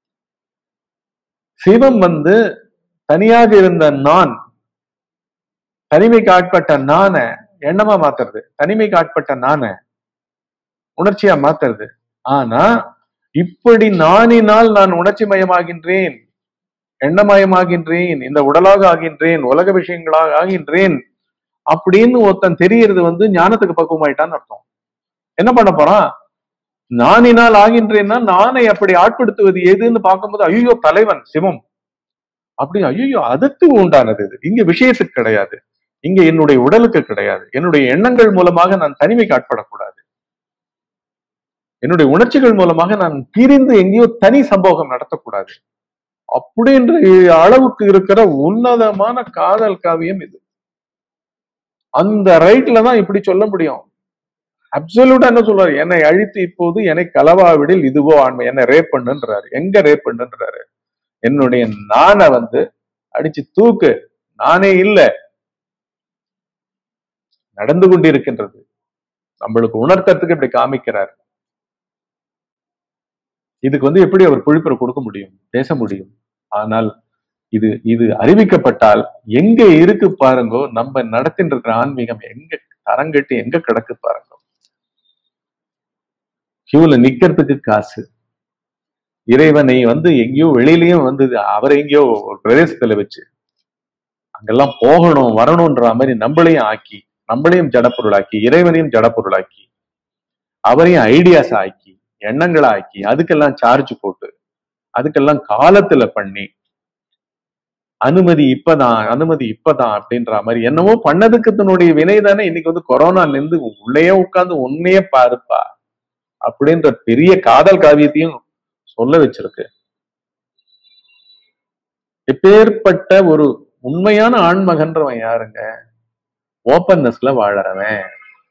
சிவம் வந்து தனியாக இருந்த நான் தனிமைக்கு ஆட்பட்ட நான எண்ணமா மாத்துறது தனிமைக்கு ஆட்பட்ட நான உணர்ச்சியா மாத்துறது ஆனா இப்படி நானினால் நான் உணர்ச்சி மயமாகின்றேன் எண்ணமயமாகின்றேன் இந்த உடலாக ஆகின்றேன் உலக விஷயங்களாக ஆகின்றேன் அப்படின்னு ஒருத்தன் தெரியறது வந்து ஞானத்துக்கு பக்குவமாயிட்டான்னு அர்த்தம் என்ன பண்ண போறான் நானினால் ஆகின்றேன்னா நானை அப்படி ஆட்படுத்துவது எதுன்னு பார்க்கும்போது ஐயோ தலைவன் சிவம் அப்படி ஐயோ அதுக்கு உண்டானது இது இங்க விஷயத்துக்கு கிடையாது இங்க என்னுடைய உடலுக்கு கிடையாது என்னுடைய எண்ணங்கள் மூலமாக நான் தனிமைக்கு ஆட்படக்கூடாது என்னுடைய உணர்ச்சிகள் மூலமாக நான் பிரிந்து எங்கேயோ தனி சம்பவம் நடத்தக்கூடாது அப்படின்ற அளவுக்கு இருக்கிற உன்னதமான காதல் காவியம் இது அந்த ரைட்ல தான் இப்படி சொல்ல முடியும் அப்சல்யூட்டா என்ன சொல்றாரு என்னை அழித்து இப்போது என்னை களவாவிடில் இதுவோ ஆண்மை என்னை ரேப் பண்ணுன்றாரு எங்க ரேப் பண்ணுன்றாரு என்னுடைய நானை வந்து அடிச்சு தூக்கு நானே இல்ல நடந்து கொண்டிருக்கின்றது நம்மளுக்கு உணர்த்தறதுக்கு இப்படி காமிக்கிறார் இதுக்கு வந்து எப்படி அவர் பொழிப்புரை கொடுக்க முடியும் பேச முடியும் ஆனால் இது இது அறிவிக்கப்பட்டால் எங்க இருக்கு பாருங்கோ நம்ம நடத்தின்ற இருக்கிற ஆன்மீகம் எங்க தரங்கட்டு எங்க கிடக்கு பாருங்க கியூல நிக்கிறதுக்கு காசு இறைவனை வந்து எங்கேயோ வெளியிலயும் வந்து அவரை எங்கேயோ ஒரு பிரதேசத்துல வச்சு அங்கெல்லாம் போகணும் வரணும்ன்ற மாதிரி நம்மளையும் ஆக்கி நம்மளையும் ஜடப்பொருளாக்கி இறைவனையும் ஜடப்பொருளாக்கி அவரையும் ஐடியாஸ் ஆக்கி எண்ணங்களை ஆக்கி அதுக்கெல்லாம் சார்ஜ் போட்டு அதுக்கெல்லாம் காலத்துல பண்ணி அனுமதி இப்பதான் அனுமதி இப்பதான் அப்படின்ற மாதிரி என்னவோ பண்ணதுக்கு தன்னுடைய வினை தானே இன்னைக்கு வந்து கொரோனா நின்று உள்ளேயே உட்கார்ந்து உன்னையே பாருப்பா அப்படின்ற பெரிய காதல் காவியத்தையும் சொல்ல வச்சிருக்கு எப்பேற்பட்ட ஒரு உண்மையான ஆண்மகன்றவன் யாருங்க ஓப்பன்னஸ்ல வாழறவன்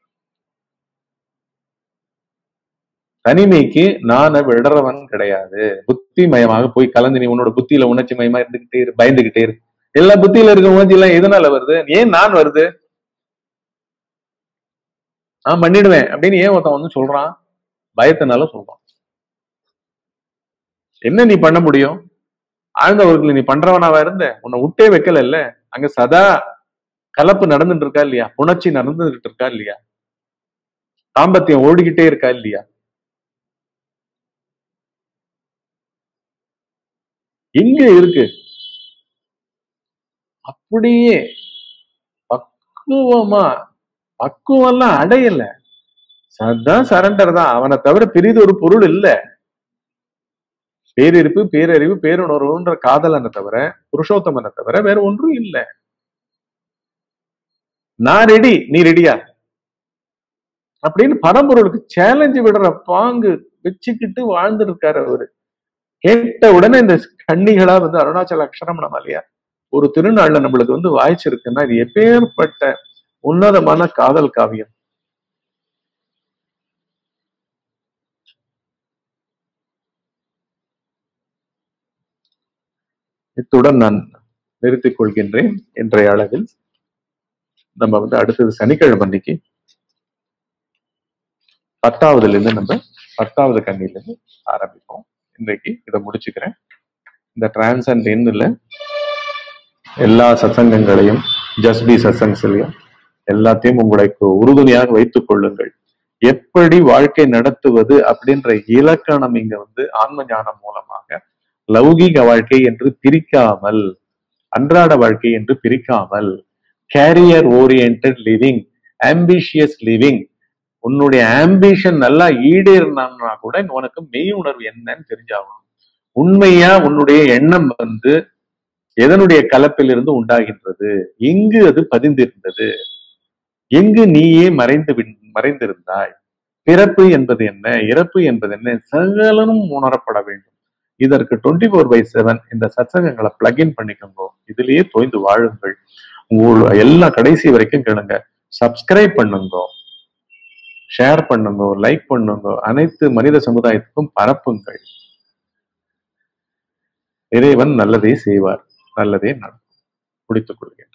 தனிமைக்கு நான் விடுறவன் கிடையாது புத்தி மயமாக போய் கலந்து நீ உன்னோட புத்தியில உணர்ச்சி மயமா இருந்துகிட்டே இரு பயந்துகிட்டே இரு எல்லா புத்தியில இருக்க உணர்ச்சி எல்லாம் எதனால வருது ஏன் நான் வருது நான் பண்ணிடுவேன் அப்படின்னு ஏன் ஒருத்தன் வந்து சொல்றான் பயத்தினால சொல்றான் என்ன நீ பண்ண முடியும் ஆழ்ந்தவர்கள் நீ பண்றவனாவா இருந்த உன்னை விட்டே வைக்கல இல்ல அங்க சதா கலப்பு நடந்துட்டு இருக்கா இல்லையா உணர்ச்சி நடந்துகிட்டு இருக்கா இல்லையா தாம்பத்தியம் ஓடிக்கிட்டே இருக்கா இல்லையா எங்க இருக்கு அப்படியே பக்குவமா பக்குவம்லாம் அடையல சதான் சரண்டர் தான் அவனை தவிர பெரிது ஒரு பொருள் இல்ல பேரிருப்பு பேரறிவு பேருணர்வுன்ற காதலனை தவிர புருஷோத்தமனை தவிர வேற ஒன்றும் இல்ல நான் ரெடி நீ ரெடியா அப்படின்னு பரம்பொருளுக்கு சேலஞ்சு விடுற பாங்கு வச்சுக்கிட்டு வாழ்ந்துட்டு இருக்காரு அவரு கேட்ட உடனே இந்த கன்னிகளா வந்து அருணாச்சல அக்ஷரமண மலையா ஒரு திருநாள்ல நம்மளுக்கு வந்து வாய்ச்சிருக்குன்னா இது எப்பேற்பட்ட உன்னதமான காதல் காவியம் இத்துடன் நான் நிறுத்திக் கொள்கின்றேன் இன்றைய அளவில் நம்ம வந்து அடுத்தது சனிக்கிழமை அன்னைக்கு பத்தாவதுல இருந்து நம்ம பத்தாவது கண்ணில இருந்து ஆரம்பிப்போம் இன்றைக்கு இதை முடிச்சுக்கிறேன் இந்த டிரான்சன்ட் எண்ணில் எல்லா சத்சங்கங்களையும் ஜஸ்பி சத்சங்ஸ்லையும் எல்லாத்தையும் உங்களுக்கு உறுதுணையாக வைத்துக் கொள்ளுங்கள் எப்படி வாழ்க்கை நடத்துவது அப்படின்ற இலக்கணம் இங்க வந்து ஆன்ம ஞானம் மூலமாக லௌகீக வாழ்க்கை என்று பிரிக்காமல் அன்றாட வாழ்க்கை என்று பிரிக்காமல் career orient living ambitious living உன்னுடைய ஆம்பிஷன் நல்லா ஈடேறினா கூட உனக்கு மெய் உணர்வு என்னன்னு தெரிஞ்சாகணும் உண்மையா உன்னுடைய எண்ணம் வந்து எதனுடைய கலப்பிலிருந்து உண்டாகின்றது எங்கு அது பதிந்திருந்தது எங்கு நீயே மறைந்து விண்- மறைந்திருந்தாய் பிறப்பு என்பது என்ன இறப்பு என்பது என்ன சகலனும் உணரப்பட வேண்டும் இதற்கு டுவெண்ட்டி ஃபோர் பை செவன் இந்த சத்சங்கங்களை பிளக்இன் பண்ணிக்கோங்க இதுலயே தோய்ந்து வாழுங்கள் உங்களோட எல்லா கடைசி வரைக்கும் கேளுங்க சப்ஸ்கிரைப் பண்ணுங்க ஷேர் பண்ணுங்க லைக் பண்ணுங்க அனைத்து மனித சமுதாயத்துக்கும் பரப்புங்கள் இறைவன் நல்லதே செய்வார் நல்லதே நடக்கும் முடித்துக் கொள்கிறேன்